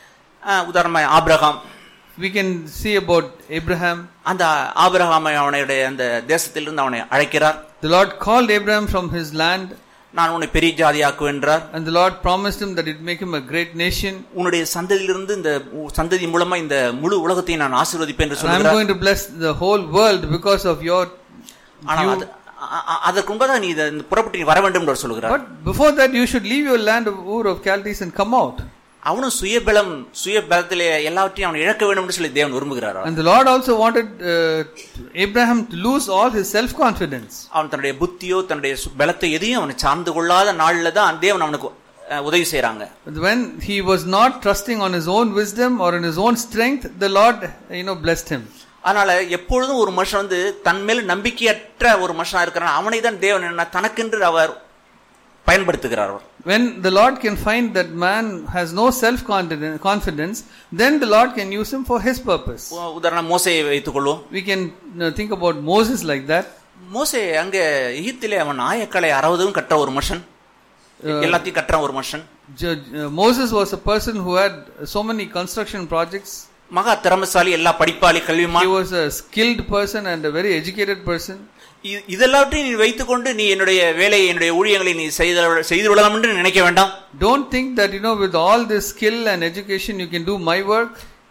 Ah உதாரணமாக Abraham We can see about Abraham. அந்த ஆபிரகாமை அவனுடைய அந்த தேசத்திலிருந்து அவனை அழைக்கிறார் The Lord called Abraham from his land, நான் உன்னை பெரிய ஜாதியாக்குவேன் என்றார் and the Lord promised him that it make him a great nation. உன்னுடைய சந்ததியிலிருந்து இந்த உ- சந்ததி மூலமா இந்த முழு உலகத்தை நான் ஆசீர்வதிப்பேன் என்று And I'm சொல்கிறார் going to bless the whole world because of your ஆனால் you. அது- அ- அ- அதற்கு முன்பதாக நீ இதை இந்த புறப்பட்டு நீ வர வேண்டும் என்று அவர் சொல்கிறார் But before that, you should leave your land of Ur of Chaldees and come out. அவனும் சுயபலம் சுயபலத்திலே எல்லாவற்றையும் அவன் இழக்க வேண்டும் என்று சொல்லி தேவன் விரும்புகிறார் அவர். And the Lord also wanted uh, Abraham to lose all his self confidence. அவன் தன்னுடைய புத்தியோ தன்னுடைய சு- பலத்தை எதையும் அவனை சார்ந்து கொள்ளாத நாள்ல தான் தேவன் அவனுக்கு அஹ், உதவி செய்றாங்க When he was not trusting on his own wisdom or in his own strength, the Lord, you know, blessed him. அதனால எப்பொழுதும் ஒரு மனுஷன் வந்து தன் மேல் நம்பிக்கையற்ற ஒரு மனுஷனா இருக்கிறான் அவனை தான் தேவன் என்ன தனக்கென்று அவர் பயன்படுத்துகிறார் அவர் When the Lord can find that man has no self confidence, then the Lord can use him for his purpose. உ- உதாரணம் மோசையை வைத்துக் கொள்வோம் We can you know, think about Moses like that. மோசே அங்க எகிப்திலே அவன் ஆயக்கலை அறுபதும் கற்ற ஒரு மனுஷன் எல்லாத்தையும் கற்ற ஒரு மனுஷன் Jo- uh, Moses was a person who had so many construction projects. மகா திறமசாலி எல்லா படிப்பாளி He கல்விமான் was a skilled person and a very educated person. இ- இதெல்லாவற்றையும் நீ வைத்துக்கொண்டு நீ என்னுடைய வேலையை என்னுடைய ஊழியங்களை நீ செய்து செய்து விடலாம் என்று நினைக்க வேண்டாம் Don't think that, you know, with all this skill and education, you can do my work.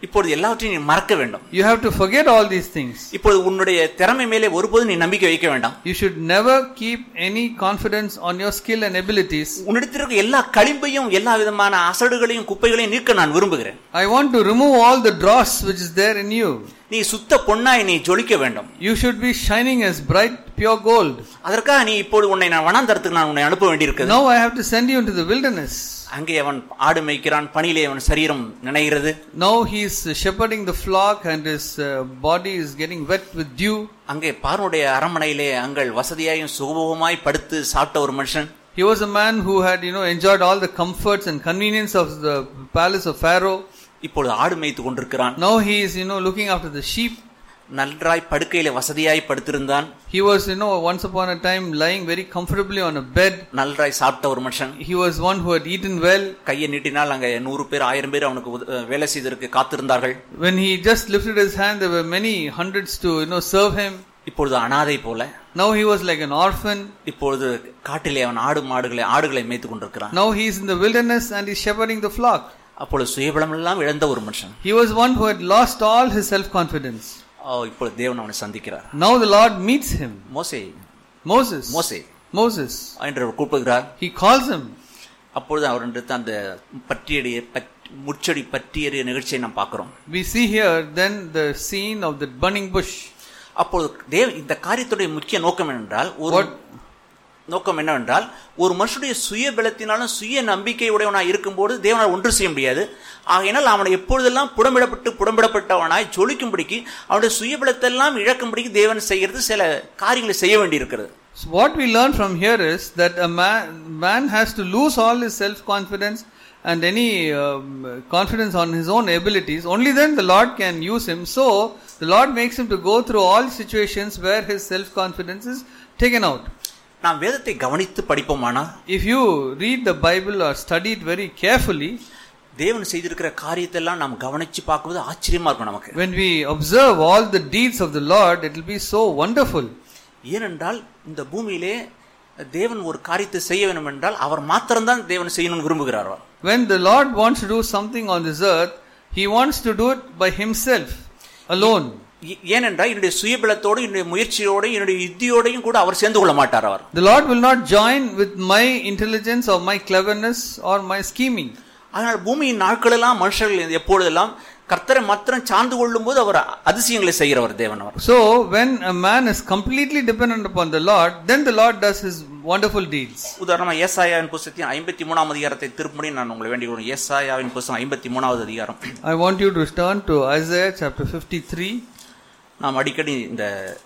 இப்பொழுது எல்லாவற்றையும் நீ மறக்க வேண்டும் You have to forget all these things. இப்பொழுது உன்னுடைய திறமை மேலே ஒருபோதும் நீ நம்பிக்கை வைக்க வேண்டாம் You should never keep any confidence on your skill and abilities. உன்னிடத்தில் இருக்க எல்லா களிம்பையும் எல்லா விதமான அசடுகளையும் குப்பைகளையும் நீக்க நான் விரும்புகிறேன் I want to remove all the dross which is there in you. நீ சுத்த பொன்னாய் நீ ஜொலிக்க வேண்டும் You should be shining as bright, pure gold. அதற்காக நீ இப்பொழுது உன்னை நான் வனாந்தரத்துக்கு நான் உன்னை அனுப்ப வேண்டியிருக்கிறது Now I have to send you into the wilderness. அங்கே அவன் ஆடு மேய்க்கிறான் பணியிலே அவன் சரீரம் நினைகிறது Now he is shepherding the flock and his uh, body is getting wet with dew. அங்கே பார்வனுடைய அரண்மனையிலே அங்கள் வசதியாயும் சுகபோகமாய் படுத்து சாப்பிட்ட ஒரு மனுஷன் He was a man who had, you know, enjoyed all the comforts and convenience of the palace of Pharaoh. இப்பொழுது ஆடு மேய்த்து கொண்டிருக்கிறான் Now he is, you know, looking after the sheep. நன்றாய் படுக்கையில வசதியாய் படுத்திருந்தான் He was, you know, once upon a time lying very comfortably on a bed. நன்றாய் சாப்பிட்ட ஒரு மனுஷன் He was one who had eaten well. கையை நீட்டினால் அங்க நூறு பேர் ஆயிரம் பேர் அவனுக்கு உத- அஹ் வேலை செய்ததற்கு காத்திருந்தார்கள் When he just lifted his hand, there were many hundreds to, you know, serve him. இப்பொழுது அனாதை போல Now he was like an orphan. இப்பொழுது காட்டிலே அவன் ஆடு மாடுகளை ஆடுகளை மேய்த்து கொண்டிருக்கிறான் Now he is in the wilderness and he's shepherding the flock. அப்பொழுது சுயபலம் எல்லாம் இழந்த ஒரு மனுஷன் He was one who had lost all his self confidence. ஓ, இப்பொழுது தேவன் அவனை சந்திக்கிறார் Now the Lord meets him. மோசே Moses. மோசே Moses. என்று அவர் கூப்பிடுகிறார் He calls him. அப்பொழுது அவர் எடுத்து அந்த பற்றியடைய பட்- முட்செடி பற்றியறிய நிகழ்ச்சியை நாம் பார்க்கிறோம் We see here then the scene of the burning bush. அப்பொழுது தேவ இந்த காரியத்துடைய முக்கிய நோக்கம் என்னென்றால் ஒரு What- நோக்கம் என்னவென்றால் ஒரு மனுஷனுடைய சுய பலத்தினாலும் சுய நம்பிக்கையுடையவனாய் இருக்கும்போது தேவனால் ஒன்று செய்ய முடியாது ஆகையினால் அவனை எப்பொழுதெல்லாம் புடமிடப்பட்டு புடமிடப்பட்டவனாய் ஜொலிக்கும்படிக்கு அவனுடைய சுய பலத்தெல்லாம் இழக்கும்படிக்கு தேவன் செய்கிறது சில காரியங்களை செய்ய வேண்டியிருக்கிறது So what we learn from here is that a man, man has to lose all his self confidence and any um, confidence on his own abilities. Only then the Lord can use him. So the Lord makes him to go through all situations where his self confidence is taken out. நாம் வேதத்தை கவனித்து படிப்போமானா If you read the Bible or study it very carefully, தேவன் செய்திருக்கிற காரியத்தெல்லாம் நாம் கவனிச்சு பார்க்கும்போது ஆச்சரியமா இருக்கும் நமக்கு when we observe all the deeds of the Lord, it will be so wonderful. ஏனென்றால் இந்த பூமியிலே தேவன் ஒரு காரியத்தை செய்ய வேண்டும் என்றால் அவர் மாத்திரம்தான் தேவன் செய்யணும்னு விரும்புகிறார் அவர். When the Lord wants to do something on this earth, He wants to do it by Himself, alone. ஏ- ஏனென்றால் என்னுடைய சுயபலத்தோடு என்னுடைய முயற்சியோடு என்னுடைய யுத்தியோடையும் கூட அவர் சேர்ந்து கொள்ள மாட்டார் அவர் The Lord will not join with my intelligence or my cleverness or my scheming. அதனால் பூமியின் நாட்களெல்லாம் மனுஷர்கள் எப்பொழுதெல்லாம் கர்த்தரை மாத்திரம் சார்ந்து கொள்ளும் போது அவர் அதிசயங்களை செய்கிறவர் தேவன் அவர் So, when a man is completely dependent upon the Lord, then the Lord does His wonderful deeds. உதாரணமா ஏசாயாவின் புஸ்தகத்தின் ஐம்பத்தி மூணாம் அதிகாரத்தை திருப்படி நான் உங்களை வேண்டிக் கொள்கிறேன் ஏசாயாவின் புஸ்தகம் ஐம்பத்தி மூணாவது அதிகாரம் I want you to turn to Isaiah chapter 53. நாம் அடிக்கடி இந்த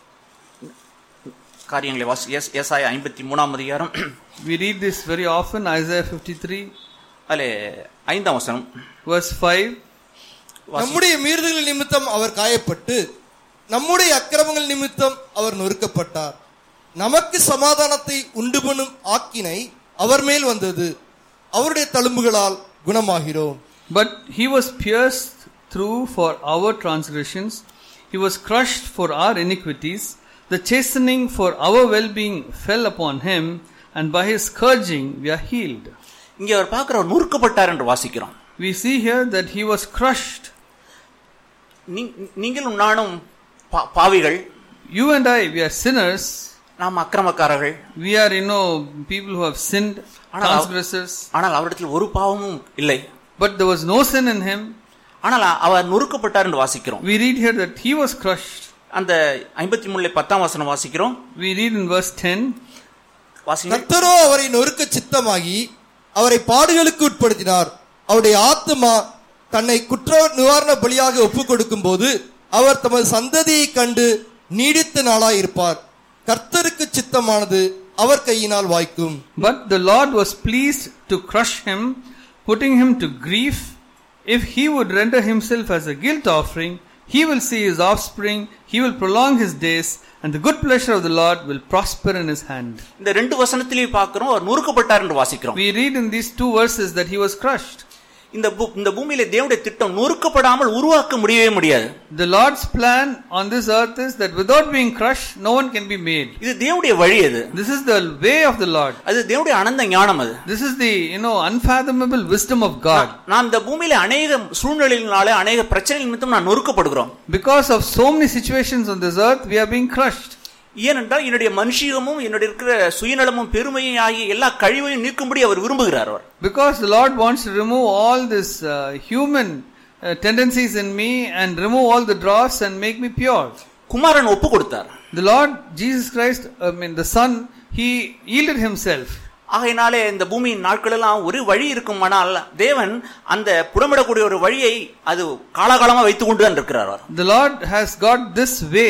காரியங்களை வாசி ஏஸ்- ஏசாயா ஐம்பத்தி மூணாம் அதிகாரம் We read this very often, Isaiah 53, அதில் ஐந்தாம் வசனம் verse 5. வாசி. நம்முடைய மீறுதல்கள் நிமித்தம் அவர் காயப்பட்டு நம்முடைய அக்கிரமங்கள் நிமித்தம் அவர் நொறுக்கப்பட்டார் நமக்கு சமாதானத்தை உண்டு பண்ணும் ஆக்கினை அவர் மேல் வந்தது அவருடைய தழும்புகளால் குணமாகிறோம் But he was pierced through for our transgressions, he was crushed for our iniquities. The chastening for our well being fell upon him, and by his scourging we are healed. இங்கே அவர் பார்க்கிற அவர் நொறுக்கப்பட்டார் என்று வாசிக்கிறோம் We see here that he was crushed. நீ- நீங்களும் நானும் பா- பாவிகள் You and I, we are sinners. நாம் அக்கிரமக்காரர்கள் We are, you know, people who have sinned, ஆனால் transgressors. ஆனால் அவரிடத்தில் ஒரு பாவமும் இல்லை But there was no sin in him. ஆனால் அவர் நொறுக்கப்பட்டார் என்று வாசிக்கிறோம் We read here that he was crushed. அந்த ஐம்பத்தி மூணுல பத்தாம் வசனம் வாசிக்கிறோம் We read in verse 10 வாசிங்க கர்த்தரோ அவரை நொறுக்க சித்தமாகி அவரை பாடுகளுக்கு உட்படுத்தினார் அவருடைய ஆத்மா தன்னை குற்ற நிவாரண பலியாக ஒப்புக் கொடுக்கும் போது அவர் தமது சந்ததியை கண்டு நீடித்த நாளாயிருப்பார் கர்த்தருக்கு சித்தமானது அவர் கையினால் வாய்க்கும் But the Lord was pleased to crush him, putting him to grief. If he would render himself as a guilt offering, he will see his offspring, he will prolong his days, and the good pleasure of the Lord will prosper in his hand. இந்த ரெண்டு வசனத்திலேயே பார்க்கிறோம் அவர் நொறுக்கப்பட்டார் என்று வாசிக்கிறோம் We read in these two verses that he was crushed. இந்த பூ- இந்த பூமியில தேவனுடைய திட்டம் நொறுக்கப்படாமல் உருவாக்க முடியவே முடியாது The Lord's plan on this earth is that without being crushed, no one can be made. இது தேவனுடைய வழி அது This is the way of the Lord. அது தேவனுடைய அனந்த ஞானம் அது This is the, you know, unfathomable wisdom of God. நான் இந்த பூமியில அநேக சூழ்நிலைகளினால அநேக பிரச்சனை நிமித்தம் நான் நொறுக்கப்படுகிறோம் Because of so many situations on this earth, we are being crushed. ஏனென்றால் என்னுடைய மனுஷியமும் என்னுடைய இருக்கிற சுயநலமும் பெருமையும் ஆகிய எல்லா கழிவையும் நீக்கும்படி அவர் விரும்புகிறார் அவர் Because the Lord wants to remove all this uh, human uh, tendencies in me and remove all the dross and make me pure. குமாரன் ஒப்பு கொடுத்தார் The Lord Jesus Christ, I mean the Son, He yielded Himself. ஆகையினாலே இந்த பூமியின் நாட்களெல்லாம் ஒரு வழி இருக்குமானால் தேவன் அந்த புடமிடக்கூடிய ஒரு வழியை அது காலாகாலமா வைத்துக் கொண்டு தான் இருக்கிறார் அவர் The Lord has got this way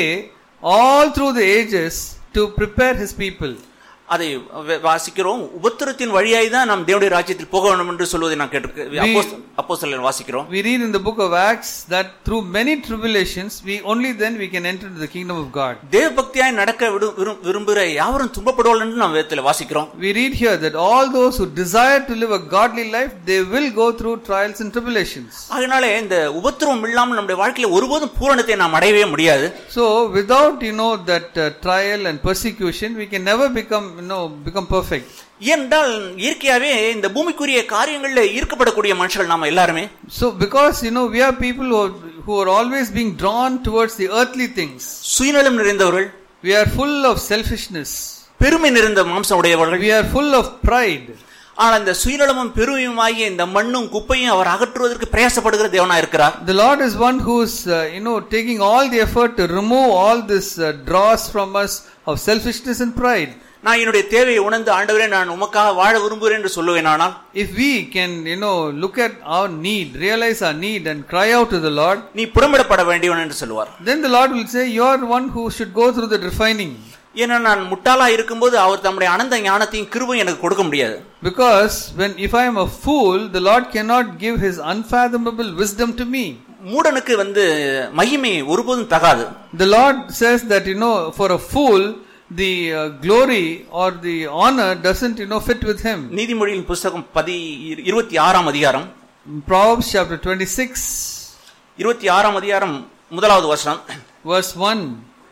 all through the ages to prepare His people. அதை வ- வாசிக்கிறோம் உபத்திரத்தின் வழியாய் தான் நாம் தேவனுடைய ராஜ்யத்தில் போக வேண்டும் என்று சொல்வதை நான் கேட்டு அப்போ வாசிக்கிறோம் We read in the book of Acts that through many tribulations, we only then we can enter into the kingdom of God. தேவ பக்தியாய் நடக்க விடு- விரும்- விரும்புகிற யாவரும் துன்பப்படுவார்கள் என்று நாம் வேதத்தில் வாசிக்கிறோம் We read here that all those who desire to live a godly life, they will go through trials and tribulations. அதனாலே இந்த உபத்திரவம் இல்லாமல் நம்முடைய வாழ்க்கையில ஒருபோதும் பூரணத்தை நாம் அடையவே முடியாது So without you know that uh, trial and persecution, we can never become you know become perfect. ஏனென்றால் இயற்கையாவே இந்த பூமிக்குரிய காரியங்கள்ல ஈர்க்கப்படக்கூடிய மனுஷர்கள் நாம எல்லாருமே So because you know we are people who are, who are always being drawn towards the earthly things. சுயநலம் நிறைந்தவர்கள் We are full of selfishness. பெருமை நிறைந்த மாம்சம் உடையவர்கள் We are full of pride. ஆனால் இந்த சுயநலமும் பெருமையும் ஆகிய இந்த மண்ணும் குப்பையும் அவர் அகற்றுவதற்கு பிரயாசப்படுகிற தேவனா இருக்கிறார் The Lord is one who's uh, you know taking all the effort to remove all this uh, dross from us of selfishness and pride. நான் என்னுடைய தேவையை உணர்ந்து ஆண்டவரே நான் உமக்காக வாழ விரும்புகிறேன் என்று சொல்லுவேன் ஆனால் If we can you know look at our need, realize our need, and cry out to the Lord, நீ புறமிடப்பட வேண்டியவன் என்று சொல்லுவார் then the Lord will say, "You are one who should go through the refining." ஏன்னா நான் முட்டாளா இருக்கும்போது அவர் தம்முடைய அனந்த ஞானத்தையும் கிருபையும் எனக்கு கொடுக்க முடியாது Because when if I am a fool, the Lord cannot give His unfathomable wisdom to me. மூடனுக்கு வந்து மகிமை ஒருபோதும் தகாது The Lord says that you know, for a fool, the uh, glory or the honor doesn't you know fit with him. நீதிமொழியின் புஸ்தகம் பதி இருபத்தி ஆறாம் அதிகாரம் Proverbs chapter 26, இருபத்தி ஆறாம் அதிகாரம் முதலாவது வசனம் verse 1.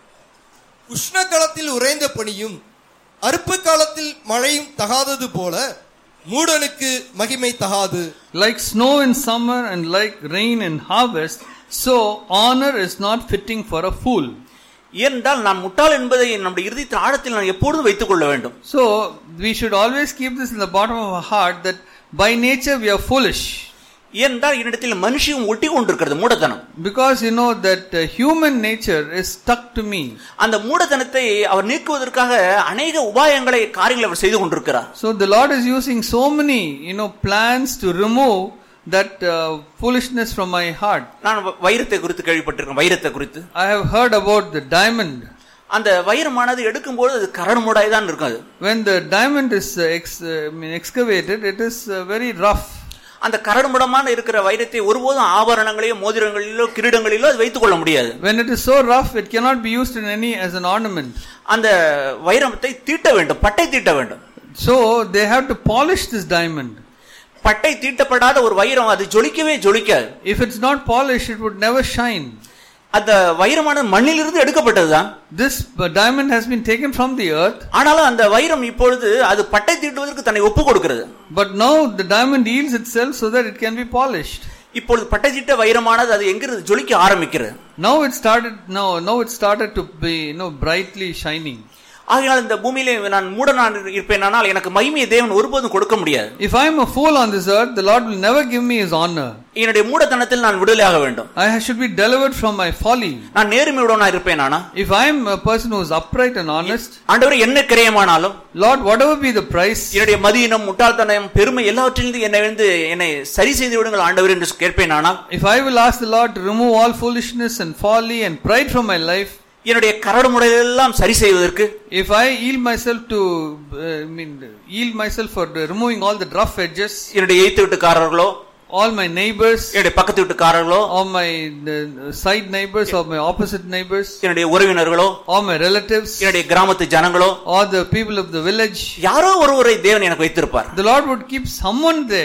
உஷ்ண காலத்தில் உறைந்த பனியும் அறுப்பு காலத்தில் மழையும் தகாதது போல மூடனுக்கு மகிமை தகாது Like snow in summer and like rain in harvest, so honor is not fitting for a fool. ஏனென்றால் நான் முட்டாள் என்பதை நம்முடைய இறுதித்த ஆழத்தில் நான் எப்பொழுதும் வைத்துக் கொள்ள வேண்டும் So we should always keep this in the bottom of our heart that by nature we are foolish. ஏனென்றால் என்னிடத்தில் மனுஷியும் ஒட்டி கொண்டிருக்கிறது மூடத்தனம் Because you know that uh, human nature is stuck to me. அந்த மூடத்தனத்தை அவர் நீக்குவதற்காக அநேக உபாயங்களை காரியங்களை அவர் செய்து கொண்டிருக்கிறார் So the Lord is using so many, you know, plans to remove that uh, foolishness from my heart. நான் வ- வைரத்தை குறித்து கேள்விப்பட்டிருக்கேன் வைரத்தை குறித்து I have heard about the diamond. அந்த வைரமானது எடுக்கும்போது அது கரடு மூடாய் தான் இருக்கும் அது When the diamond is uh, ex- uh, I mean, excavated, it is uh, very rough. அந்த கரடுமுடமான இருக்கிற வைரத்தை ஒருபோதும் ஆபரணங்களையோ மோதிரங்களிலோ கிரீடங்களிலோ அது வைத்துக் கொள்ள முடியாது When it is so rough, it cannot be used in any as an ornament. அந்த வைரத்தை தீட்ட வேண்டும் பட்டை தீட்ட வேண்டும் So they have to polish this diamond. பட்டை தீட்டப்படாத ஒரு வைரம் அது ஜொலிக்கவே ஜொலிக்காது If it's not polished, it would never shine. அந்த வைரமானது மண்ணிலிருந்து எடுக்கப்பட்டதுதான் This uh, diamond has been taken from the earth, ஆனாலும் அந்த வைரம் இப்பொழுது அது பட்டை தீட்டுவதற்கு தன்னை ஒப்பு கொடுக்கிறது but now the diamond yields itself so that it can be polished. இப்பொழுது பட்டை தீட்ட வைரமானது அது எங்கிருந்து ஜொலிக்க ஆரம்பிக்கிறது Now it started. Now, now it started to be, you know, brightly shining. ஆகையால் இந்த பூமியிலே நான் மூடனான் இருப்பேனானால் எனக்கு மகிமையை தேவன் ஒருபோதும் கொடுக்க முடியாது If I am a fool on this earth, the Lord will never give me His honor. என்னுடைய மூடத்தனத்தில் நான் விடுதலையாக வேண்டும் I should be delivered from my folly. நான் நேர்மையுடனா இருப்பேனானா If I am a person who is upright and honest, ஆண்டவரே என்ன கிரயமானாலும் Lord, whatever be the price, என்னுடைய மதியினம் முட்டாள்தனம் பெருமை எல்லாவற்றிலிருந்து என்னை வந்து என்னை சரி செய்து விடுங்கள் ஆண்டவர் என்று கேட்பேனானால் if I will ask the Lord to remove all foolishness and folly and pride from my life, என்னுடைய கரடு முறையெல்லாம் சரி செய்வதற்கு if I yield myself to, uh, I mean, yield myself for the- removing all the rough edges, என்னுடைய எய்த்து வீட்டுக்காரர்களோ all my neighbors, என்னுடைய பக்கத்து வீட்டுக்காரர்களோ all my uh, side neighbors, or my opposite neighbors, என்னுடைய உறவினர்களோ all my relatives, என்னுடைய கிராமத்து ஜனங்களோ all the people of the village, யாரோ ஒருவரை தேவன் எனக்கு வைத்திருப்பார் the Lord would keep someone there.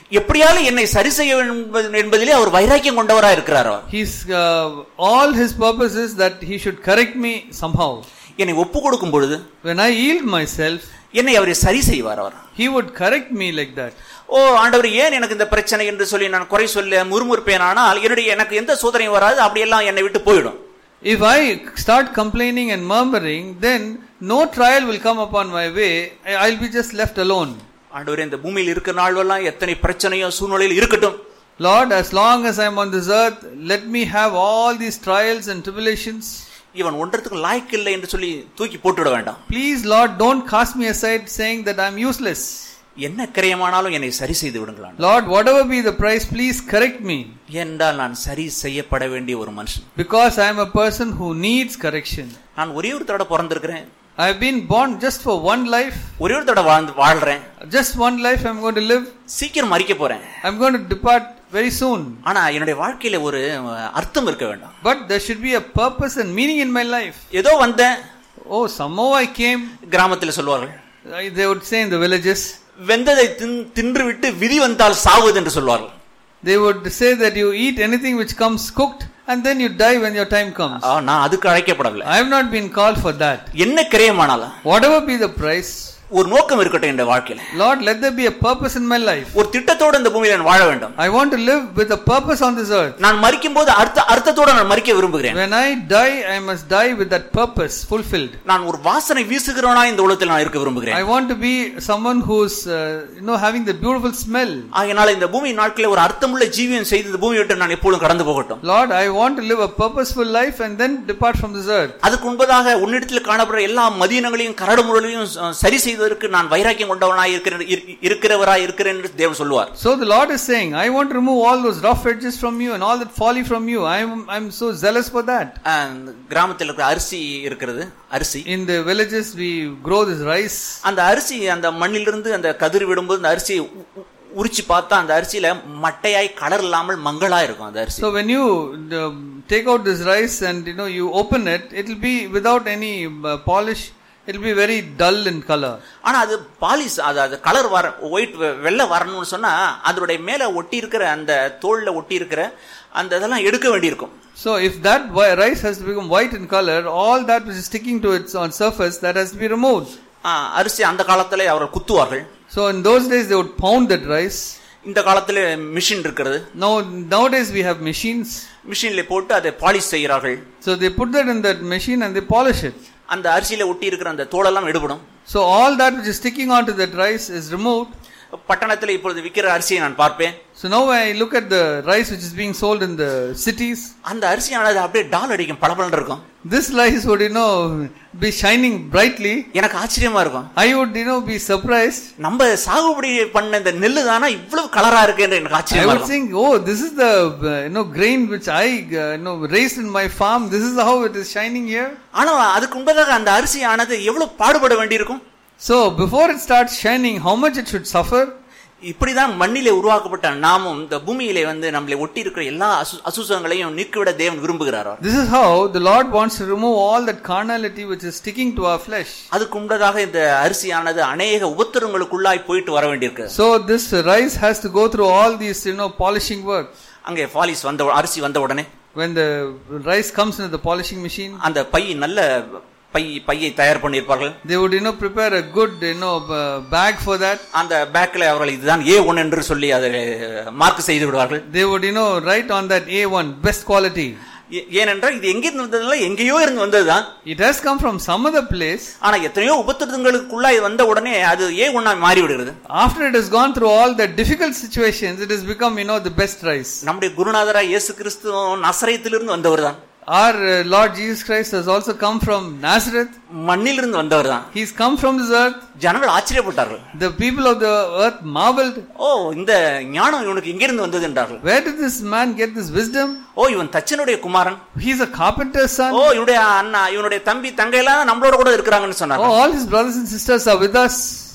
எப்படியாலும் என்னை சரி செய்ய வேண்டும் என்பதிலே அவர் வைராக்கியம் கொண்டவரா இருக்கிறார் அவர் He's uh, all his purpose is that he should correct me somehow. என்னை ஒப்பு கொடுக்கும் பொழுது When I yield myself, என்னை அவரை சரி செய்வார் அவர் he would correct me like that. ஓ ஆண்டவர் ஏன் எனக்கு இந்த பிரச்சனை என்று சொல்லி நான் குறை சொல்ல முறுமுறுப்பேன் ஆனால் என்னுடைய எனக்கு எந்த சோதனையும் வராது அப்படியெல்லாம் என்னை விட்டு போயிடும் If I start complaining and murmuring, then no trial will come upon my way. I- I'll be just left alone. ஆண்டவரே இந்த பூமியில் இருக்கிற நாள்வெல்லாம் எத்தனை பிரச்சனையோ சூழ்நிலையில் இருக்கட்டும் Lord, as long as I'm on this earth, let me have all these trials and tribulations. இவன் ஒன்றத்துக்கு லாய்க்கு இல்லை என்று சொல்லி தூக்கி போட்டுவிட வேண்டாம் Please, Lord, don't cast me aside saying that I'm useless. என்ன கிரயமானாலும் என்னை சரி செய்து விடுங்களான் Lord, whatever be the price, please correct me. என்றால் நான் சரி செய்யப்பட வேண்டிய ஒரு மனுஷன் Because I'm a person who needs correction. நான் ஒரே ஒரு தடவை பிறந்திருக்கிறேன் I've been born just for one life. ஒரே ஒரு தடவை வாழ்ந்து வாழ்றேன் Just one life I'm going to live. சீக்கிரம் மறிக்க போறேன் I'm going to depart very soon. ஆனா என்னுடைய வாழ்க்கையில ஒரு அஹ், அர்த்தம் இருக்க வேண்டாம் But there should be a purpose and meaning in my life. ஏதோ வந்தேன் Oh, somehow I came. கிராமத்தில் சொல்வார்கள் uh, They would say in the villages, வெந்ததை தின்- தின்று விட்டு விதி வந்தால் சாவது என்று சொல்வார்கள் they would say that you eat anything which comes cooked and then you die when your time comes. ஆ, நான் அதுக்கு அழைக்கப்படவில்லை I have not been called for that. என்ன கிரயமானாலும் Whatever be the price, ஒரு நோக்கம் இருக்கட்டும் என்ற வாழ்க்கையில Lord, let there be a purpose in my life. ஒரு திட்டத்தோடு இந்த பூமியில நான் வாழ வேண்டும் I want to live with a purpose on this earth. நான் மறிக்கும் போது அர்த்த அர்த்தத்தோட நான் மறிக்க விரும்புகிறேன் When I die, I must die with that purpose fulfilled. நான் ஒரு வாசனை வீசுகிறவனா இந்த உலகத்தில் நான் இருக்க விரும்புகிறேன் I want to be someone who's, uh, you know, having the beautiful smell. ஆகையினால இந்த பூமி நாட்களில் ஒரு அர்த்தமுள்ள ஜீவியம் செய்து இந்த பூமியை விட்டு நான் எப்பொழுதும் கடந்து போகட்டும் Lord, I want to live a purposeful life and then depart from this earth. அதுக்கு முன்பதாக உன்னிடத்தில் காணப்படுற எல்லா மதியினங்களையும் கரடு முரளையும் ச- சரி செய்வதற்கு நான் வைராக்கியம் கொண்டவனாய் இருக்கிறேன் இரு- இருக்கிறவராய் இருக்கிறேன் என்று தேவன் சொல்லுவார் So the Lord is saying, I want to remove all those rough edges from you and all that folly from you. I'm, I'm so zealous for that. ஆஹ், இந்த கிராமத்தில் இருக்கிற அரிசி இருக்கிறது அரிசி In the villages, we grow this rice. அந்த அரிசி அந்த மண்ணிலிருந்து அந்த கதிர் விடும்போது அந்த அரிசியை உ- உ- உரிச்சு பார்த்தா அந்த அரிசியில மட்டையாய் கலர் இல்லாமல் மங்களா இருக்கும் அந்த அரிசி So when you um, take out this rice and you know you open it, it will be without any uh, polish. It will be very dull in color. ஆனா அது பாலிஸ் அது அது கலர் வர ஒயிட் வெள்ளை வரணும்னு சொன்னா அதனுடைய மேல ஒட்டி இருக்கிற அந்த தோல்ல ஒட்டி இருக்கிற அந்த இதெல்லாம் எடுக்க வேண்டியிருக்கும் So if that wi- rice has to become white in color, all that which is sticking to its on surface that has to be removed. ஆஹ், அரிசி அந்த காலத்துல அவர்கள் குத்துவார்கள் So in those days they would pound that rice. இந்த காலத்துல machine இருக்கிறது Now nowadays we have machines. மிஷின்ல போட்டு அதை பாலிஷ் செய்கிறார்கள் So they put that in that machine and they polish it. அந்த அரிசியில ஒட்டி இருக்கிற அந்த தோலெல்லாம் எடுபடும் So all that which is sticking onto that rice is removed. பட்டணத்துல இப்பொழுது விற்கிற அரிசியை நான் பார்ப்பேன் So now when I look at the rice which is being sold in the cities, அந்த அரிசியானது அப்படியே டால் அடிக்கும் பளபளன்னு இருக்கும் this rice would you know be shining brightly. எனக்கு ஆச்சரியமா இருக்கும் I would you know be surprised. நம்ம சாகுபடி பண்ண இந்த நெல்லு தானா இவ்வளவு கலரா இருக்கு என்று எனக்கு I ஆச்சரியமா would இருக்கும் think, oh, this is the uh, you know grain which I uh, you know raised in my farm. This is how it is shining here. ஆனா அதுக்கு முன்பதாக அந்த அரிசியானது எவ்வளவு பாடுபட வேண்டியிருக்கும் So before it starts shining, how much it should suffer? இப்படிதான் மண்ணிலே உருவாக்கப்பட்ட நாமும் இந்த பூமியிலே வந்து நம்மளை ஒட்டி இருக்கிற எல்லா அசு அசுசங்களையும் நீக்கிவிட தேவன் விரும்புகிறாரோ This is how the Lord wants to remove all that carnality which is sticking to our flesh. அதுக்கு முன்பதாக இந்த அரிசியானது அநேக உபத்திரங்களுக்குள்ளாய் போயிட்டு வர வேண்டியிருக்கு So this rice has to go through all these you know polishing work. அங்கே பாலிஸ் வந்த அரிசி வந்த உடனே When the rice comes into the polishing machine, அந்த பை நல்ல பை பையை தயார் பண்ணியிருப்பார்கள் they would you know prepare a good you know uh, bag for that. அந்த பேக்கில் அவர்கள் இதுதான் ஏ ஒன் என்று சொல்லி அதை மார்க் செய்து விடுவார்கள் They would you know write on that A1 best quality. ஏ- ஏனென்றால் இது எங்கிருந்து வந்ததில்ல எங்கேயோ இருந்து வந்ததுதான் It has come from some other place. ஆனா எத்தனையோ உபத்திரங்களுக்குள்ளாய் வந்த உடனே அது ஏ ஒன்னா மாறி விடுகிறது After it has gone through all the difficult situations, it has become you know the best rice. நம்முடைய குருநாதரா இயேசு கிறிஸ்து நசரயத்திலிருந்து வந்தவர் தான் Our uh, Lord Jesus Christ has also come from Nazareth. மண்ணிலிருந்து வந்தவர் தான் He's come from this earth. ஜனங்கள் ஆச்சரியப்பட்டார்கள் The people of the earth marveled. ஓ இந்த ஞானம் இவனுக்கு எங்கிருந்து வந்தது என்றார்கள் Where did this man get this wisdom? ஓ இவன் தச்சனுடைய குமாரன் He's a carpenter's O son. இவனுடைய அண்ணா இவனுடைய தம்பி தங்கை எல்லாம் நம்மளோட கூட இருக்கிறாங்கன்னு Oh, சொன்னாங்க all his brothers and sisters are with us.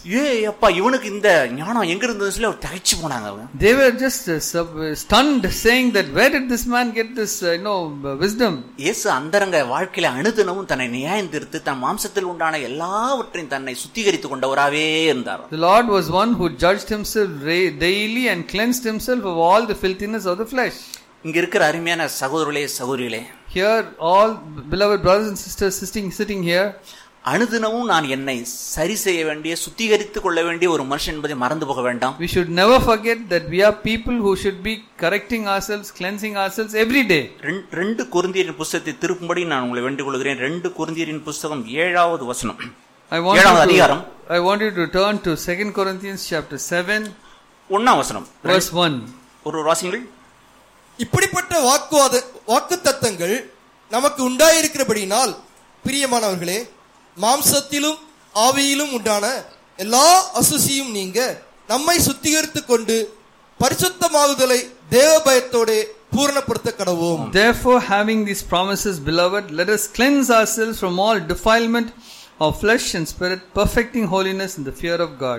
ஏ அப்பா இவனுக்கு இந்த ஞானம் எங்க இருந்ததுன்னு சொல்லி அவர் தகைச்சு போனாங்க அவங்க They were just uh, sub- stunned, saying that where did this man get this, uh, you know, uh, wisdom? இயேசு அந்தரங்க வாழ்க்கையில அனுதினமும் தன்னை நியாயந்திருத்து தன் மாம்சத்தில் உண்டான எல்லாவற்றையும் தன்னை சுத்திகரித்துக் கொண்டவராவே இருந்தார் The Lord was one who judged himself ra- daily and cleansed himself of all the filthiness of the flesh. இங்க இருக்கிற அருமையான சகோதரர்களே சகோதரிகளே Here, all beloved brothers and sisters sitting, sitting here, அனுதினமும் நான் என்னை சரி செய்ய வேண்டிய சுத்திகரித்துக் கொள்ள வேண்டிய ஒரு மனுஷன் என்பதை மறந்து போக வேண்டாம் we should never forget that we are people who should be correcting ourselves, cleansing ourselves every day. ரெண்- ரெண்டு குருந்தியரின் புஸ்தகத்தை திருப்பும்படி நான் உங்களை வேண்டிக் கொள்கிறேன் ரெண்டு குருந்தியரின் புஸ்தகம் ஏழாவது வசனம் I want, ஏழாவது you அதிகாரம் to, I want you to turn to 2 Corinthians chapter 7, ஒன்னாம் வசனம் verse 1. ஒரு ஒரு வாசிங்கள் இப்படிப்பட்ட வாக்குவாத வாக்கு தத்தங்கள் நமக்கு உண்டாயிருக்கிறபடியினால் பிரியமானவர்களே மாம்சத்திலும் ஆவியிலும் உண்டான எல்லா அசுசியும் நீங்க நம்மை சுத்திகரித்துக் கொண்டு பரிசுத்தமாகுதலை தேவ பயத்தோட பூரணப்படுத்த கடவோம் Therefore, having these promises, beloved, let us cleanse ourselves from all defilement of flesh and spirit, perfecting holiness in the fear of God.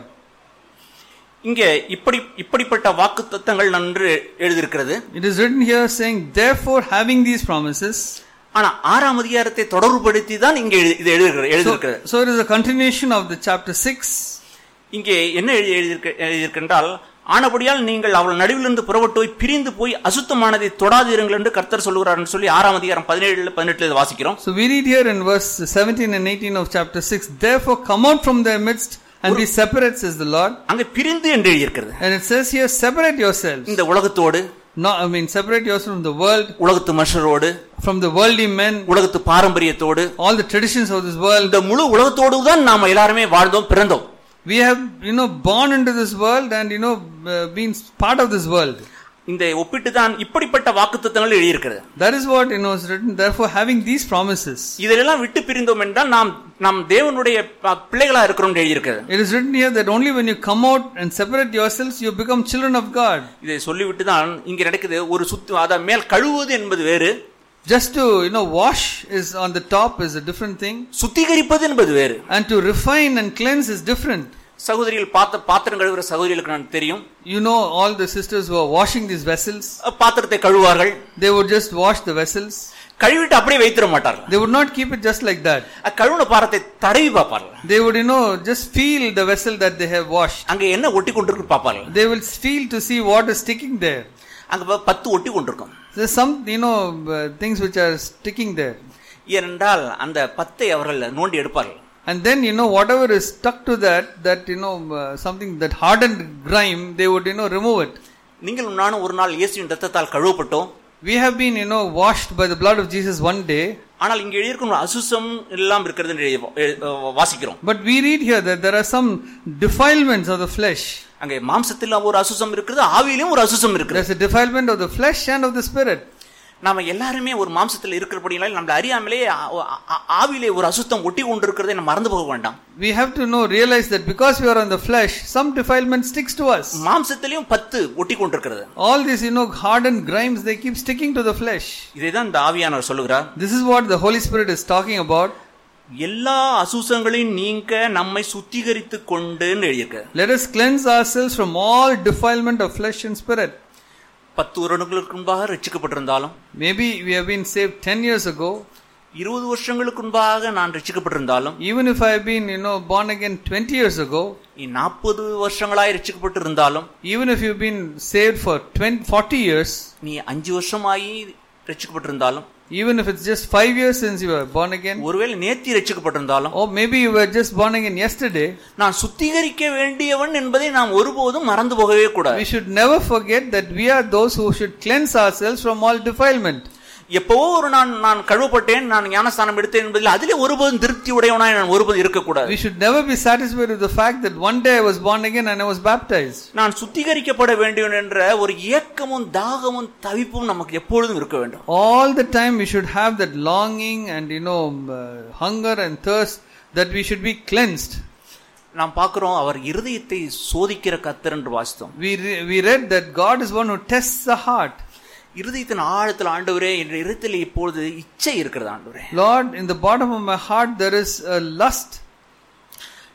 இங்கே இப்படி இப்படிப்பட்ட வாக்கு தத்தங்கள் நன்று எழுதியிருக்கிறது It is written here saying, Therefore, having these promises. ஆனா ஆறாம் அதிகாரத்தை தொடர்புபடுத்தி தான் இங்கே எழுதி- இது எழுதியிருக்கிறது So, எழுதியிருக்கிறது so it is a continuation of the chapter 6. இங்கே என்ன எழுதி எழுதியிருக்க எழுதியிருக்கின்றால் ஆனபடியால் நீங்கள் அவள் நடுவிலிருந்து புறப்பட்டு போய் பிரிந்து போய் அசுத்தமானதை தொடாதீருங்கள் என்று கர்த்தர் சொல்லுகிறார்னு சொல்லி ஆறாம் அதிகாரம் பதினேழுல பதினெட்டுல இதை வாசிக்கிறோம் So we read here in verse 17 and 18 of chapter 6, Therefore, come out from their midst and be separate, says the Lord. அங்கே பிரிந்து என்று எழுதியிருக்கிறது And it says here, separate yourselves. இந்த உலகத்தோடு No, I mean, separate yourself from the world, உலகத்து மனுஷரோடு from the worldly men, உலகத்து பாரம்பரியத்தோடு all the traditions of this world. இந்த முழு உலகத்தோடு தான் நாம் எல்லாருமே வாழ்ந்தோம் பிறந்தோம் We have, you know, born into this world and, you know, uh, been part of this world. இந்த ஒப்பிட்டு தான் இப்படிப்பட்ட வாக்குத்தத்தங்கள் எழுதியிருக்கிறது That is what, you know, is written. Therefore, having these promises. இதிலெல்லாம் விட்டு பிரிந்தோம் என்றால் நாம் நாம் தேவனுடைய ப- பிள்ளைகளா இருக்கிறோம் எழுதியிருக்கிறது It is written here that only when you come out and separate yourselves, you become children of God. இதை சொல்லிவிட்டு தான் இங்க நடக்குது ஒரு சுத்து அத மேல் கழுவுவது என்பது வேறு Just to, you know, wash is on the top is a different thing. சுத்திகரிப்பது என்பது வேறு And to refine and cleanse is different. சகோதரிகள் பார்த்த பாத்திரம் கழுவுற சகோதரிகளுக்கு நான் தெரியும் You know, all the sisters who are washing these vessels, அஹ் பாத்திரத்தை கழுவார்கள் they would just wash the vessels. கழுவிட்டு அப்படியே வைத்திட மாட்டார்கள் They would not keep it just like that. அஹ் கழுவுன பாத்திரத்தை தடவி பார்ப்பார்கள் They would, you know, just feel the vessel that they have washed. அங்க என்ன ஒட்டி கொண்டிருக்கு பார்ப்பார்கள் They will feel to see what is sticking there. அங்க ப- பத்து ஒட்டி கொண்டிருக்கும் There's some, you know, uh, things which are sticking there. ஏனென்றால் அந்த பத்தை அவர்கள் நோண்டி எடுப்பார்கள் And then, you know, whatever is stuck to that, that, you know, uh, something that hardened grime, they would, you know, remove it. நீங்களும் நானும் ஒரு நாள் இயேசுவின் ரத்தத்தால் கழுவப்பட்டோம் We have been, you know, washed by the blood of Jesus one day. ஆனால் இங்க எழுதியிருக்கும் அசுசம் எல்லாம் இருக்கிறது என்று எழுதி- எழு- அஹ் வாசிக்கிறோம் But we read here that there are some defilements of the flesh. அங்கே மாம்சத்தில் ஒரு அசுசம் இருக்கிறது ஆவியிலும் ஒரு அசுசம் இருக்கிறது There's a defilement of the flesh and of the spirit. நாம எல்லாருமே ஒரு மாம்சத்தில் இருக்கிறபடினால நம்மள அறியாமலே ஆ- ஆ- ஆவியிலே ஒரு அசுத்தம் ஒட்டி கொண்டிருக்கிறதை நம்ம மறந்து போக வேண்டாம் We have to know, realize that because we are on the flesh, some defilement sticks to us. மாம்சத்திலையும் பத்து ஒட்டி கொண்டிருக்கிறது All these, you know, hardened grimes, they keep sticking to the flesh. இதை தான் இந்த ஆவியானவர் சொல்லுகிறார் This is what the Holy Spirit is talking about. எல்லா அசுசங்களையும் நீங்க நம்மை சுத்திகரித்து கொண்டுன்னு எழுதியிருக்கு Let us cleanse ourselves from all defilement of flesh and spirit. பத்து வருடங்களுக்கு முன்பாக ரட்சிக்கப்பட்டிருந்தாலும் Maybe we have been saved 10 years ago. இருபது வருஷங்களுக்கு முன்பாக நான் ரட்சிக்கப்பட்டிருந்தாலும் Even if I have been, you know, born again 20 years ago. நீ நாற்பது வருஷங்களாய் ரட்சிக்கப்பட்டிருந்தாலும் Even if you've been saved for 20, 40 years. நீ அஞ்சு வருஷமாயி ரட்சிக்கப்பட்டிருந்தாலும் Even if it's just 5 years since you were born again. ஒருவேளை நேத்தி ரட்சிக்கப்பட்டிருந்தாலும் Or maybe you were just born again yesterday. நான் சுத்திகரிக்க வேண்டியவன் என்பதை நாம் ஒருபோதும் மறந்து போகவே We கூடாது should never forget that we are those who should cleanse ourselves from all defilement. எப்பவோ ஒரு நான் நான் கழுவப்பட்டேன் நான் ஞானஸ்தானம் எடுத்தேன் என்பதில் அதிலே ஒருபோதும் திருப்தி உடையவனாய் நான் ஒருபோதும் இருக்கக்கூடாது We should never be satisfied with the fact that one day I was born again and I was baptized. நான் சுத்திகரிக்கப்பட வேண்டும் என்ற ஒரு ஏக்கமும் தாகமும் தவிப்பும் நமக்கு எப்பொழுதும் இருக்க வேண்டும் All the time we should have that longing and you know uh, hunger and thirst that we should be cleansed. நாம் பார்க்கிறோம் அவர் இருதயத்தை சோதிக்கிற கத்தர் என்று வாசித்தோம் We, re- we read that God is one who tests the heart. இருதயத்தின் ஆழத்தில் ஆண்டவரே என்ற இருதயத்தில் இப்பொழுது இச்சை இருக்கிறது ஆண்டவரே Lord, in the bottom of my heart there is a lust.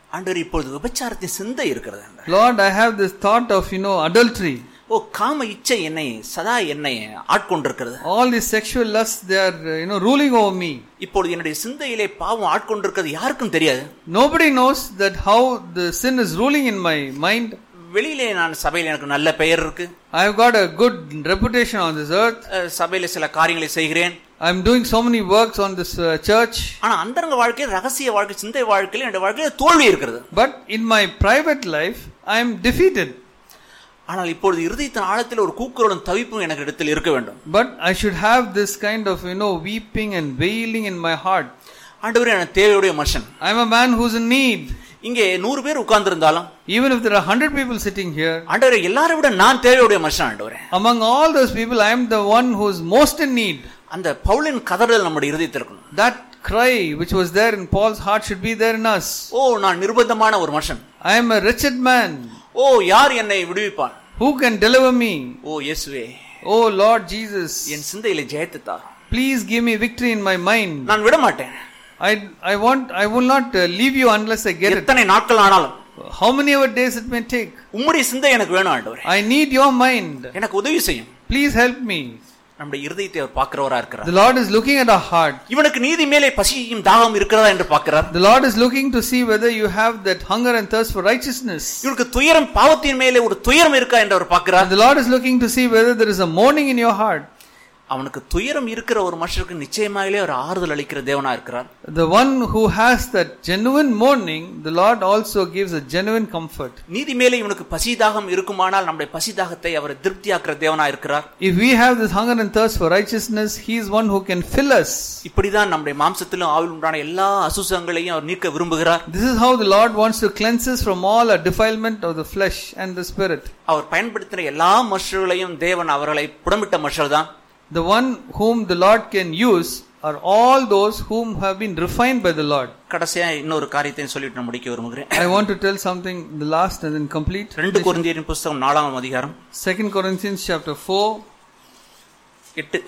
ஆண்டவர் இப்பொழுது விபச்சாரத்தின் சிந்தை இருக்கிறது ஆண்டவரே. Lord, I have this thought of, you know, adultery. ஓ காம இச்சை என்னை சதா என்னை ஆட்கொண்டிருக்கிறது All these sexual lusts, they are, uh, you know, ruling over me. இப்பொழுது என்னுடைய சிந்தையிலே பாவம் ஆட்கொண்டிருக்கிறது யாருக்கும் தெரியாது Nobody knows that how the sin is ruling in my mind. வெளியிலே நான் சபையில் எனக்கு நல்ல பெயர் இருக்கு I have got a good reputation on this earth. அஹ், சபையில சில காரியங்களை செய்கிறேன் I'm doing so many works on this uh, church. ஆனா அந்தரங்க வாழ்க்கையில் ரகசிய வாழ்க்கை சிந்தை வாழ்க்கையில் என்னுடைய வாழ்க்கையில தோல்வி இருக்கிறது But in my private life, I am defeated. ஆனால் இப்பொழுது இருதயத்தின் ஆழத்தில் ஒரு கூக்குரலும் தவிப்பும் எனக்கு இடத்தில் இருக்க வேண்டும் But I should have this kind of, you know, weeping and wailing in my heart. ஆண்டவரே எனக்கு தேவையுடைய மனுஷன் I'm a man who's in need. இங்கே நூறு பேர் உட்கார்ந்திருந்தாலும் Even if there are hundred people sitting here, ஆண்டவரே எல்லாரை விட நான் தேவையுடைய மனுஷன் ஆண்டவரே among all those people, I am the one who's most in need. அந்த பவுலின் கதறல் நம்முடைய இருதயத்தில் இருக்கணும் That cry which was there in Paul's heart should be there in us. ஓ நான் நிர்பந்தமான ஒரு மனுஷன் I am a wretched man. ஓ யார் என்னை விடுவிப்பான் Who can deliver me? ஓ இயேசுவே Oh Lord Jesus, என் சிந்தையில ஜெயத்தை தார் please give me victory in my mind. நான் விட மாட்டேன் I, I want, I will not uh, leave you unless I get it. எத்தனை நாட்கள் ஆனாலும் How many ever days it may take. உம்முடைய சிந்தை எனக்கு வேணும் ஆண்டவரே I need your mind. எனக்கு உதவி செய்யும் Please help me. நம்முடைய இருதயத்தை அவர் பார்க்கிறவரா இருக்கிறார் The Lord is looking at our heart. இவனுக்கு நீதி மேலே பசியும் தாகம் இருக்கிறதா என்று பார்க்கிறார் The Lord is looking to see whether you have that hunger and thirst for righteousness. இவனுக்கு துயரம் பாவத்தின் மேலே ஒரு துயரம் இருக்கா என்று அவர் பார்க்கிறார் And the Lord is looking to see whether there is a mourning in your heart. அவனுக்கு துயரம் இருக்கிற ஒரு மனுஷனுக்கு நிச்சயமாகவே ஒரு ஆறுதல் அளிக்கிற தேவனா இருக்கிறார் The one who has that genuine mourning, the Lord also gives a genuine comfort. நீதி மேலே இவனுக்கு பசி தாகம் இருக்குமானால் நம்முடைய பசி தாகத்தை அவர் திருப்தியாக்குற தேவனா இருக்கிறார் If we have this hunger and thirst for righteousness, He is one who can fill us. இப்படிதான் நம்முடைய மாம்சத்திலும் ஆவில் உண்டான எல்லா அசுசங்களையும் அவர் நீக்க விரும்புகிறார் This is how the Lord wants to cleanse us from all our defilement of the flesh and the spirit. அவர் பயன்படுத்தின எல்லா மஷர்களையும் தேவன் அவர்களை புடமிட்ட மஷர் தான் The one whom the Lord can use are all those whom have been refined by the Lord. கடைசியா இன்னொரு காரியத்தையும் சொல்லிட்டு நான் முடிக்க விரும்புகிறேன் I want to tell something, the last and then complete. ரெண்டு குருந்தியரின் புஸ்தகம் நாலாம் அதிகாரம் Second Corinthians chapter 4, எட்டு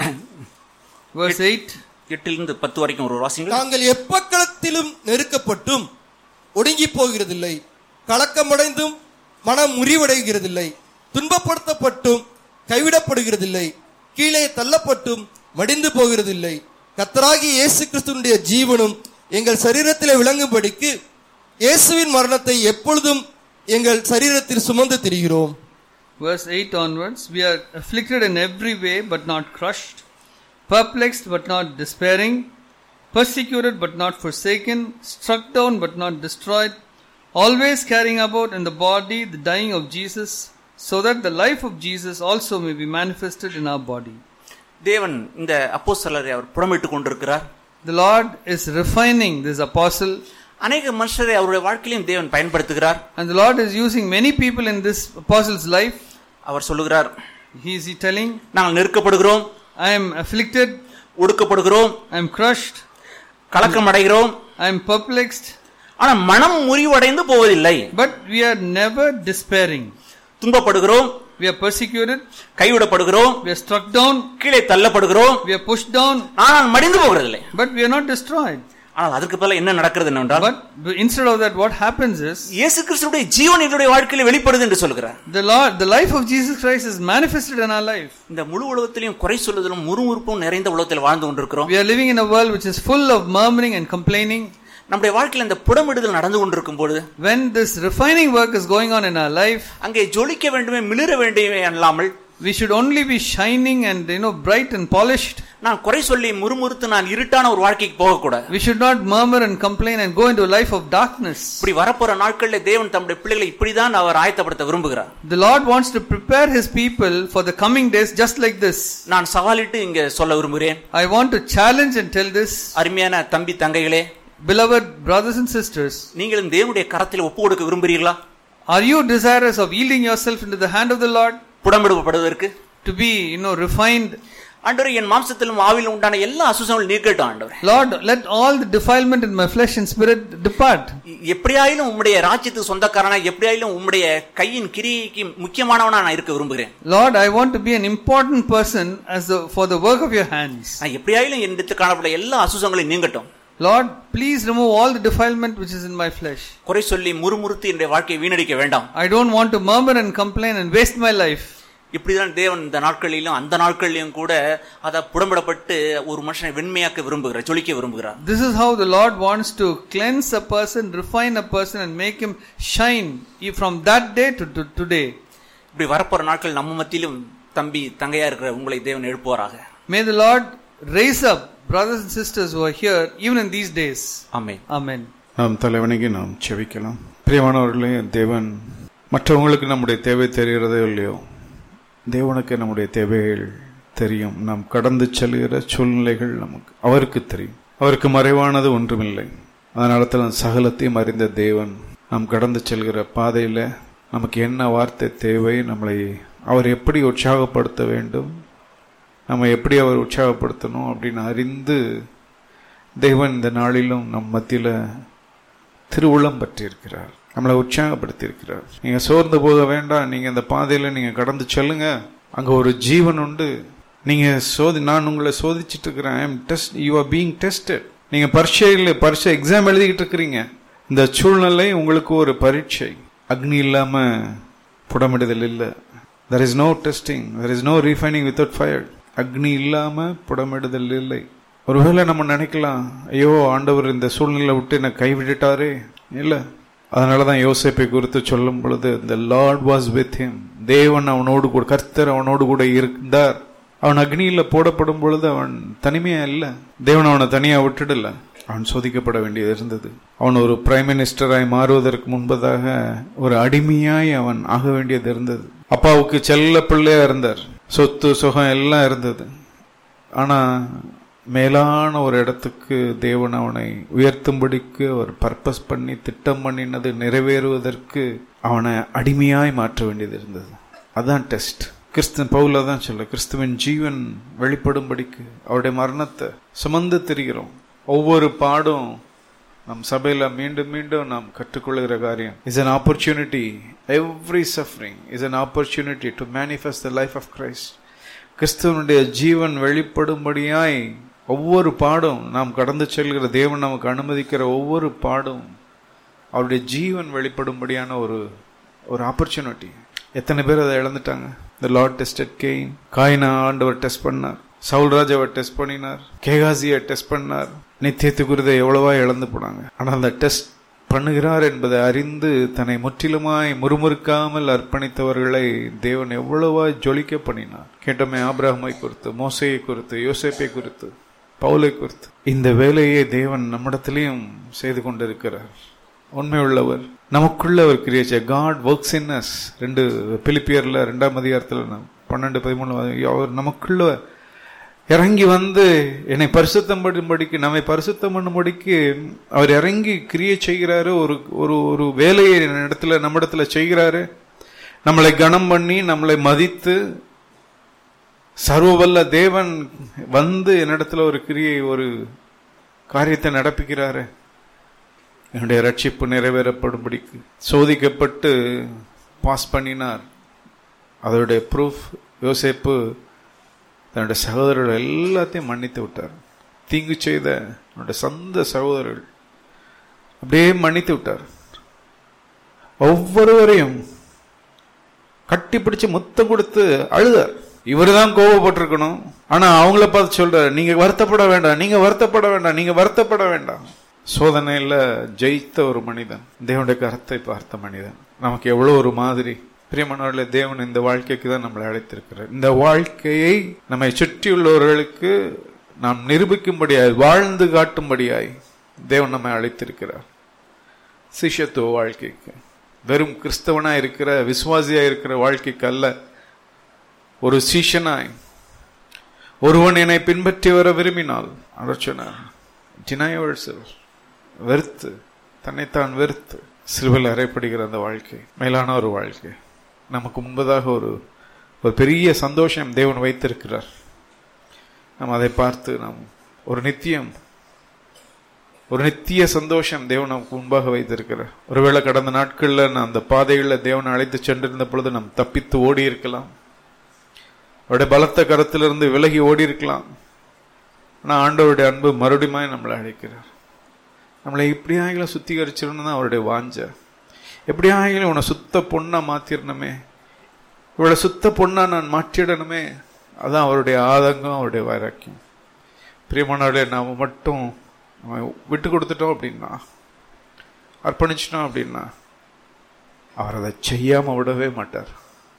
verse 8. எட்டிலிருந்து பத்து வரைக்கும் ஒரு வாசிங்கள் நாங்கள் எப்பக்களத்திலும் நெருக்கப்பட்டும் ஒடுங்கி போகிறதில்லை கலக்கமடைந்தும் மனம் முறிவடைகிறதில்லை துன்பப்படுத்தப்பட்டும் கைவிடப்படுகிறதில்லை கீழே தள்ளப்பட்டும் மடிந்து போகிறதில்லை கத்தராகி இயேசு கிறிஸ்துவினுடைய ஜீவனும் எங்கள் சரீரத்திலே விளங்கும்படிக்கு இயேசுவின் மரணத்தை எப்பொழுதும் எங்கள் சரீரத்தில் சுமந்து திரிகிறோம் Verse 8 onwards, we are afflicted in every way but not crushed, perplexed but not despairing, persecuted but not forsaken, struck down but not destroyed, always carrying about in the body the dying of Jesus, so that the life of Jesus also may be manifested in our body. தேவன் இந்த அப்போஸ்தலரை அவர் புடமிட்டுக் கொண்டிருக்கிறார் The Lord is refining this apostle, அநேக மனுஷரை அவருடைய வாழ்க்கையிலும் தேவன் பயன்படுத்துகிறார் and the Lord is using many people in this apostle's life. அவர் சொல்லுகிறார் He is telling, நாங்கள் நெருக்கப்படுகிறோம் I am afflicted, ஒடுக்கப்படுகிறோம் I am crushed, கலக்கம் அடைகிறோம் I am perplexed, ஆனா மனம் முறிவடைந்து போவதில்லை But we are never despairing. துன்பப்படுகிறோம் We are persecuted, கைவிடப்படுகிறோம் we are struck down, கீழே தள்ளப்படுகிறோம் we are pushed down, ஆனால் மடிந்து போகிறதில்லை but we are not destroyed. ஆனால் அதற்கு பதிலா என்ன நடக்கிறது என்னவென்றால் But instead of that, what happens is இயேசு கிறிஸ்துடைய ஜீவன் என்னுடைய வாழ்க்கையில் வெளிப்படுது என்று சொல்கிறார் the Lord, the life of Jesus Christ is manifested in our life. இந்த முழு உலகத்திலையும் குறை சொல்லுதலும் முறுமுறுப்பும் நிறைந்த உலகத்தில் வாழ்ந்து கொண்டிருக்கிறோம் We are living in a world which is full of murmuring and complaining. நம்முடைய வாழ்க்கையில் இந்த புடமிடுதல் நடந்து கொண்டிருக்கும் பொழுது When this refining work is going on in our life, அங்கே ஜொலிக்க வேண்டுமே மிளிர வேண்டுமே அல்லாமல் we should only be shining and you know bright and polished. நான் குறை சொல்லி முறுமுறுத்து நான் இருட்டான ஒரு வாழ்க்கைக்கு போகக்கூடாது We should not murmur and complain and go into a life of darkness. இப்படி வரப்போற நாட்களில் தேவன் தம்முடைய பிள்ளைகளை இப்படிதான் அவர் ஆயத்தப்படுத்த விரும்புகிறார் The Lord wants to prepare His people for the coming days just like this. நான் சவாலிட்டு இங்க சொல்ல விரும்புகிறேன் I want to challenge and tell this, அருமையான தம்பி தங்கைகளே beloved brothers and sisters, நீங்களும் தேவனுடைய கரத்தில் ஒப்பு கொடுக்க விரும்புகிறீர்களா are you desirous of yielding yourself into the hand of the Lord புடமிடுபடுவதற்கு to be, you know, refined? ஆண்டவர் என் மாம்சத்திலும் ஆவிலும் உண்டான எல்லா அசுசங்களும் நீக்கட்டும் ஆண்டவர் Lord, let all the defilement in my flesh and spirit depart. எப்படியாயிலும் உம்முடைய ராஜ்யத்துக்கு சொந்தக்காரனா எப்படியாயிலும் உம்முடைய கையின் கிரியைக்கு முக்கியமானவனா நான் இருக்க விரும்புகிறேன் Lord, I want to be an important person as the, for the work of your hands. நான் எப்படியாயிலும் என்னிடத்து காணப்பட எல்லா அசுசங்களையும் நீங்கட்டும் Lord, please remove all the defilement which is in my flesh. குறை சொல்லி முறுமுறுத்து என்னுடைய வாழ்க்கையை வீணடிக்க வேண்டாம் I don't want to murmur and complain and waste my life. இப்படிதான் தேவன் இந்த நாட்களிலும் அந்த நாட்களிலும் கூட அதை புடம்பிடப்பட்டு ஒரு மனுஷனை வெண்மையாக்க விரும்புகிறார் ஜொலிக்க விரும்புகிறார் This is how the Lord wants to cleanse a person, refine a person, and make him shine e- from that day to, to today. இப்படி வரப்போற நாட்கள் நம்ம மத்தியிலும் தம்பி தங்கையா இருக்கிற உங்களை தேவன் எழுப்புவாராக May the Lord raise up brothers and sisters who are here even in these days. Amen Amen. நாம் தலைவணங்கி நாம் செவிக்கலாம் பிரியமானவர்களே தேவன் மற்றவங்களுக்கு நம்முடைய தேவை தெரிகிறதோ இல்லையோ தேவனுக்கு நம்முடைய தேவைகள் தெரியும் நாம் கடந்து செல்கிற சூழ்நிலைகள் நமக்கு அவருக்கு தெரியும் அவருக்கு மறைவானது ஒன்றுமில்லை அதனால தான் சகலத்தையும் அறிந்த தேவன் நாம் கடந்து செல்கிற பாதையில நமக்கு என்ன வார்த்தை தேவை நம்மளை அவர் எப்படி உற்சாகப்படுத்த வேண்டும் நம்ம எப்படி அவர் உற்சாகப்படுத்தணும் அப்படின்னு அறிந்து தேவன் இந்த நாளிலும் நம் மத்தியில திருவுளம் பற்றியிருக்கிறார் நம்மளை உற்சாகப்படுத்தி இருக்கிறார் நீங்க சோர்ந்து போக வேண்டாம் நீங்க இந்த பாதையில நீங்க கடந்து செல்லுங்க அங்க ஒரு ஜீவன் உண்டு நீங்க சோதி நான் உங்களை சோதிச்சுட்டு இருக்கிறேன் I test you are being tested நீங்க பரீட்சையில் பரீட்சை எக்ஸாம் எழுதிக்கிட்டு இருக்கிறீங்க இந்த சூழ்நிலை உங்களுக்கு ஒரு பரீட்சை அக்னி இல்லாம புடமிடுதல் இல்லை there is no testing there is no refining without fire அக்னி இல்லாம புடமிடுதல் இல்லை ஒருவேளை நம்ம நினைக்கலாம் ஐயோ ஆண்டவர் இந்த சூழ்நிலை விட்டு என்னை கைவிட்டுட்டாரே இல்ல அதனாலதான் யோசேப்பை குறித்து சொல்லும் பொழுது the Lord was with him தேவன் அவனோடு கூட கர்த்தர் அவனோடு கூட இருந்தார் அவன் அக்னியில போடப்படும் பொழுது அவன் தனிமையா இல்ல தேவன் அவனை தனியா விட்டுடல அவன் சோதிக்கப்பட வேண்டியது இருந்தது அவன் ஒரு பிரைம் மினிஸ்டராய் மாறுவதற்கு முன்பதாக ஒரு அடிமையாய் அவன் ஆக வேண்டியது இருந்தது அப்பாவுக்கு செல்ல பிள்ளையா இருந்தார் சொத்து சுகம் எல்லாம் இருந்தது ஆனா மேலான ஒரு இடத்துக்கு தேவன் அவனை உயர்த்தும்படிக்கு அவர் பர்பஸ் பண்ணி திட்டம் பண்ணினது நிறைவேறுவதற்கு அவனை அடிமையாய் மாற்ற வேண்டியது இருந்தது அதான் டெஸ்ட் கிறிஸ்தன் பவுல தான் சொல்ல கிறிஸ்துவின் ஜீவன் வெளிப்படும்படிக்கு அவருடைய மரணத்தை சுமந்து திரிகிறோம் ஒவ்வொரு பாடும் நம் சபையில மீண்டும் மீண்டும் நாம் கற்றுக்கொள்கிற காரியம் is an opportunity every suffering is an opportunity to manifest the life of Christ கிறிஸ்துவனுடைய ஜீவன் வெளிப்படும்படியாய் ஒவ்வொரு பாடும் நாம் கடந்து செல்கிற தேவன் நமக்கு அனுமதிக்கிற ஒவ்வொரு பாடும் அவருடைய ஜீவன் வெளிப்படும்படியான ஒரு ஒரு ஆப்பர்ச்சுனிட்டி எத்தனை பேர் அதை இழந்துட்டாங்க த லார்ட் டெஸ்டட் கெயின் காயினா ஆண்டவர் டெஸ்ட் பண்ணார் சவுல்ராஜ் அவர் டெஸ்ட் பண்ணினார் கேகாசியை டெஸ்ட் பண்ணார் நித்தியத்து குருதை எவ்வளவா இழந்து போனாங்க ஆனால் அந்த டெஸ்ட் பண்ணுகிறார் என்பதை அறிந்து தன்னை முற்றிலுமாய் முறுமுறுக்காமல் அர்ப்பணித்தவர்களை தேவன் எவ்வளவா ஜொலிக்க பண்ணினார் கேட்டோமே ஆபிரகமை குறித்து மோசையை குறித்து யோசேப்பை குறித்து பவுலை குறித்து இந்த வேலையை தேவன் நம்மிடத்திலையும் செய்து கொண்டிருக்கிறார் உண்மை உள்ளவர் நமக்குள்ள அவர் கிரியேச்ச காட் ஒர்க்ஸ் இன் அஸ் ரெண்டு பிலிப்பியர்ல ரெண்டாம் அதிகாரத்துல நான் பன்னெண்டு பதிமூணு அவர் நமக்குள்ள இறங்கி வந்து என்னை பரிசுத்தம் பண்ணும்படிக்கு நம்மை பரிசுத்தம் பண்ணும்படிக்கு அவர் இறங்கி கிரியை செய்கிறாரு ஒரு ஒரு ஒரு வேலையை இடத்துல நம்ம இடத்துல செய்கிறாரு நம்மளை கனம் பண்ணி நம்மளை மதித்து சர்வவல்ல தேவன் வந்து என்னிடத்துல ஒரு கிரியை ஒரு காரியத்தை நடப்பிக்கிறாரு என்னுடைய ரட்சிப்பு நிறைவேறப்படும்படிக்கு சோதிக்கப்பட்டு பாஸ் பண்ணினார் அதோடைய ப்ரூஃப் யோசேப்பு தன்னுடைய சகோதரர்கள் எல்லாத்தையும் மன்னித்து விட்டார் தீங்கு செய்த என்னுடைய சொந்த சகோதரர்கள் அப்படியே மன்னித்து விட்டார் ஒவ்வொருவரையும் கட்டி பிடிச்சு முத்தம் கொடுத்து அழுதார் இவர் தான் கோவப்பட்டிருக்கணும் ஆனா அவங்கள பார்த்து சொல்றாரு நீங்க வருத்தப்பட வேண்டாம் நீங்க வருத்தப்பட வேண்டாம் நீங்க வருத்தப்பட வேண்டாம் சோதனையில ஜெயித்த ஒரு மனிதன் தேவனுடைய கரத்தை பார்த்த மனிதன் நமக்கு எவ்வளவு ஒரு மாதிரி பிரியமானவர்களே தேவன் இந்த வாழ்க்கைக்கு தான் நம்மளை அழைத்திருக்கிறார் இந்த வாழ்க்கையை நம்மை சுற்றியுள்ளவர்களுக்கு நாம் நிரூபிக்கும்படியாய் வாழ்ந்து காட்டும்படியாய் தேவன் நம்மை அழைத்திருக்கிறார் சிஷ்யத்துவ வாழ்க்கைக்கு வெறும் கிறிஸ்தவனா இருக்கிற விசுவாசியா இருக்கிற வாழ்க்கைக்கு அல்ல ஒரு சீஷனாய் ஒருவன் என்னை பின்பற்றி வர விரும்பினால் அழைச்சனார் ஜினாயவழ்சல் வெறுத்து தன்னைத்தான் வெறுத்து சிறுவில் அறைப்படுகிற அந்த வாழ்க்கை மேலான ஒரு வாழ்க்கை நமக்கு முன்பதாக ஒரு ஒரு பெரிய சந்தோஷம் தேவன் வைத்திருக்கிறார் நாம் அதை பார்த்து நாம் ஒரு நித்தியம் ஒரு நித்திய சந்தோஷம் தேவன் நமக்கு முன்பாக வைத்திருக்கிறார் ஒருவேளை கடந்த நாட்கள்ல நான் அந்த பாதைகளில் தேவனை அழைத்து சென்றிருந்த பொழுது நாம் தப்பித்து ஓடி இருக்கலாம் அவருடைய பலத்த கரத்திலிருந்து விலகி ஓடி இருக்கலாம் ஆனா ஆண்டவருடைய அன்பு மறுபடியும் நம்மளை அழைக்கிறார் நம்மளை எப்படியாகிலும் சுத்திகரிச்சிடணும் தான் அவருடைய வாஞ்ச எப்படியாகிலும் உன்னை சுத்த பொண்ணா மாத்திரணுமே இவளை சுத்த பொண்ணா நான் மாற்றிடணுமே அதான் அவருடைய ஆதங்கம் அவருடைய வைராக்கியம் பிரியமானவர்களே நாம மட்டும் நம்ம விட்டு கொடுத்துட்டோம் அப்படின்னா அர்ப்பணிச்சிட்டோம் அப்படின்னா அவர் அதை செய்யாம விடவே மாட்டார்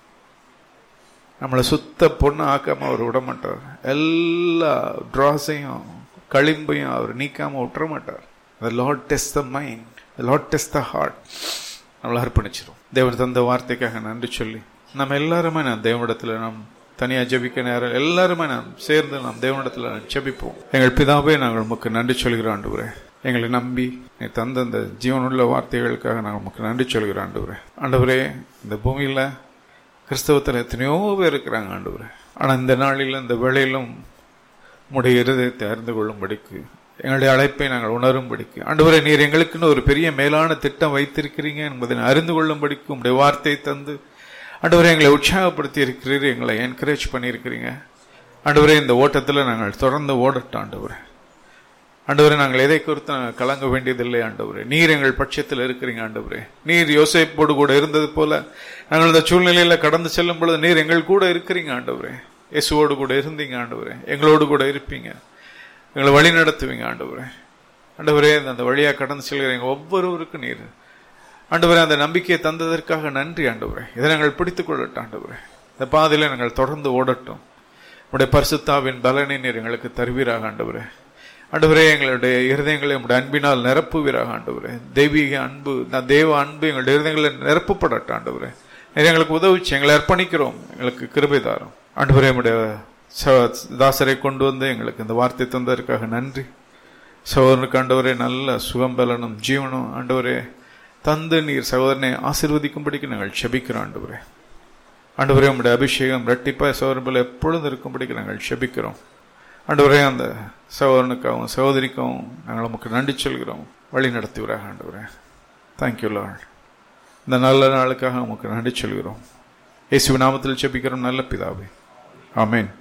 நம்மளை சுத்த பொண்ணு ஆக்காம அவர் விட மாட்டார் எல்லா ட்ராஸையும் களிம்பையும் அவர் நீக்காம விட்டுற மாட்டார் the Lord test the mind the Lord test the heart நம்மளை அர்ப்பணிச்சிடும் தேவன் தந்த வார்த்தைக்காக நன்றி சொல்லி நம்ம எல்லாருமே நான் தேவனிடத்துல நாம் தனியா ஜெபிக்க நேரம் எல்லாருமே நாம் சேர்ந்து நாம் தேவனிடத்துல ஜெபிப்போம் எங்கள் பிதாவே நாங்கள் உமக்கு நன்றி சொல்கிறோம் ஆண்டவரே எங்களை நம்பி நீ தந்த இந்த ஜீவனுள்ள வார்த்தைகளுக்காக நாங்கள் உமக்கு நன்றி சொல்கிறோம் ஆண்டவரே ஆண்டவரே இந்த பூமியில கிறிஸ்தவத்தில் எத்தனையோ பேர் இருக்கிறாங்க ஆண்டவரே ஆனா இந்த நாளில் இந்த வேளையிலும் உம்முடைய இருதயத்தை அறிந்து கொள்ளும்படிக்கு எங்களுடைய அழைப்பை நாங்கள் உணரும்படிக்கு ஆண்டவரே நீர் எங்களுக்குன்னு ஒரு பெரிய மேலான திட்டம் வைத்திருக்கிறீங்க என்பதை அறிந்து கொள்ளும்படிக்கு உங்களுடைய வார்த்தை தந்து ஆண்டவரே எங்களை உற்சாகப்படுத்தி இருக்கிறீர் எங்களை என்கரேஜ் பண்ணியிருக்கிறீங்க ஆண்டவரே இந்த ஓட்டத்தில் நாங்கள் தொடர்ந்து ஓடட்டும் ஆண்டவரே ஆண்டவரே நாங்கள் எதை குறித்து நாங்கள் கலங்க வேண்டியதில்லை ஆண்டவரே நீர் எங்கள் பட்சத்தில் இருக்கிறீங்க ஆண்டவரே நீர் யோசேப்போடு கூட இருந்தது போல நாங்கள் இந்த சூழ்நிலையில கடந்து செல்லும் பொழுது நீர் எங்கள் கூட இருக்கிறீங்க ஆண்டவரே இயேசுவோடு கூட இருந்தீங்க ஆண்டவரே எங்களோடு கூட இருப்பீங்க எங்களை வழி நடத்துவீங்க ஆண்டவரே ஆண்டவரே அந்த வழியா கடந்து செல்கிற எங்க ஒவ்வொருவருக்கும் நீர் ஆண்டவரே அந்த நம்பிக்கையை தந்ததற்காக நன்றி ஆண்டவரே இதை நாங்கள் பிடித்துக் கொள்ளட்டும் ஆண்டவரே இந்த பாதையில நாங்கள் தொடர்ந்து ஓடட்டும் உடைய பரிசுத்தாவின் பலனை நீர் எங்களுக்கு தருவீராக ஆண்டவரே ஆண்டவரே எங்களுடைய இருதயங்களை உடைய அன்பினால் நிரப்புவீராக ஆண்டவரே தெய்வீக அன்பு நான் தேவ அன்பு எங்களுடைய இருதயங்களை நிரப்பப்படட்டும் ஆண்டவரே நீர் எங்களுக்கு உதவிச்சு எங்களை அர்ப்பணிக்கிறோம் எங்களுக்கு கிருபை தாரும் ஆண்டவரே உடைய தாசரை கொண்டு வந்து எங்களுக்கு இந்த வார்த்தை தந்ததற்காக நன்றி சகோதரனுக்கு ஆண்டவரே நல்ல சுகம் பலனும் ஜீவனும் ஆண்டவரே தந்து நீர் சகோதரனை ஆசிர்வதிக்கும்படிக்கு நாங்கள் செபிக்கிறோம் ஆண்டவரே ஆண்டவரே உங்களுடைய அபிஷேகம் ரெட்டிப்பாய் சகோதரன் எப்பொழுதும் இருக்கும்படிக்கு நாங்கள் செபிக்கிறோம் ஆண்டவரே அந்த சகோதரனுக்காகவும் சகோதரிக்காகவும் நாங்கள் நமக்கு நன்றி சொல்கிறோம் வழி நடத்துவராக ஆண்டவரே தேங்க்யூ லார்ட் இந்த நல்ல நாளுக்காக நமக்கு நன்றி சொல்கிறோம் இயேசு நாமத்தில் செபிக்கிறோம் நல்ல பிதாவே ஆமேன்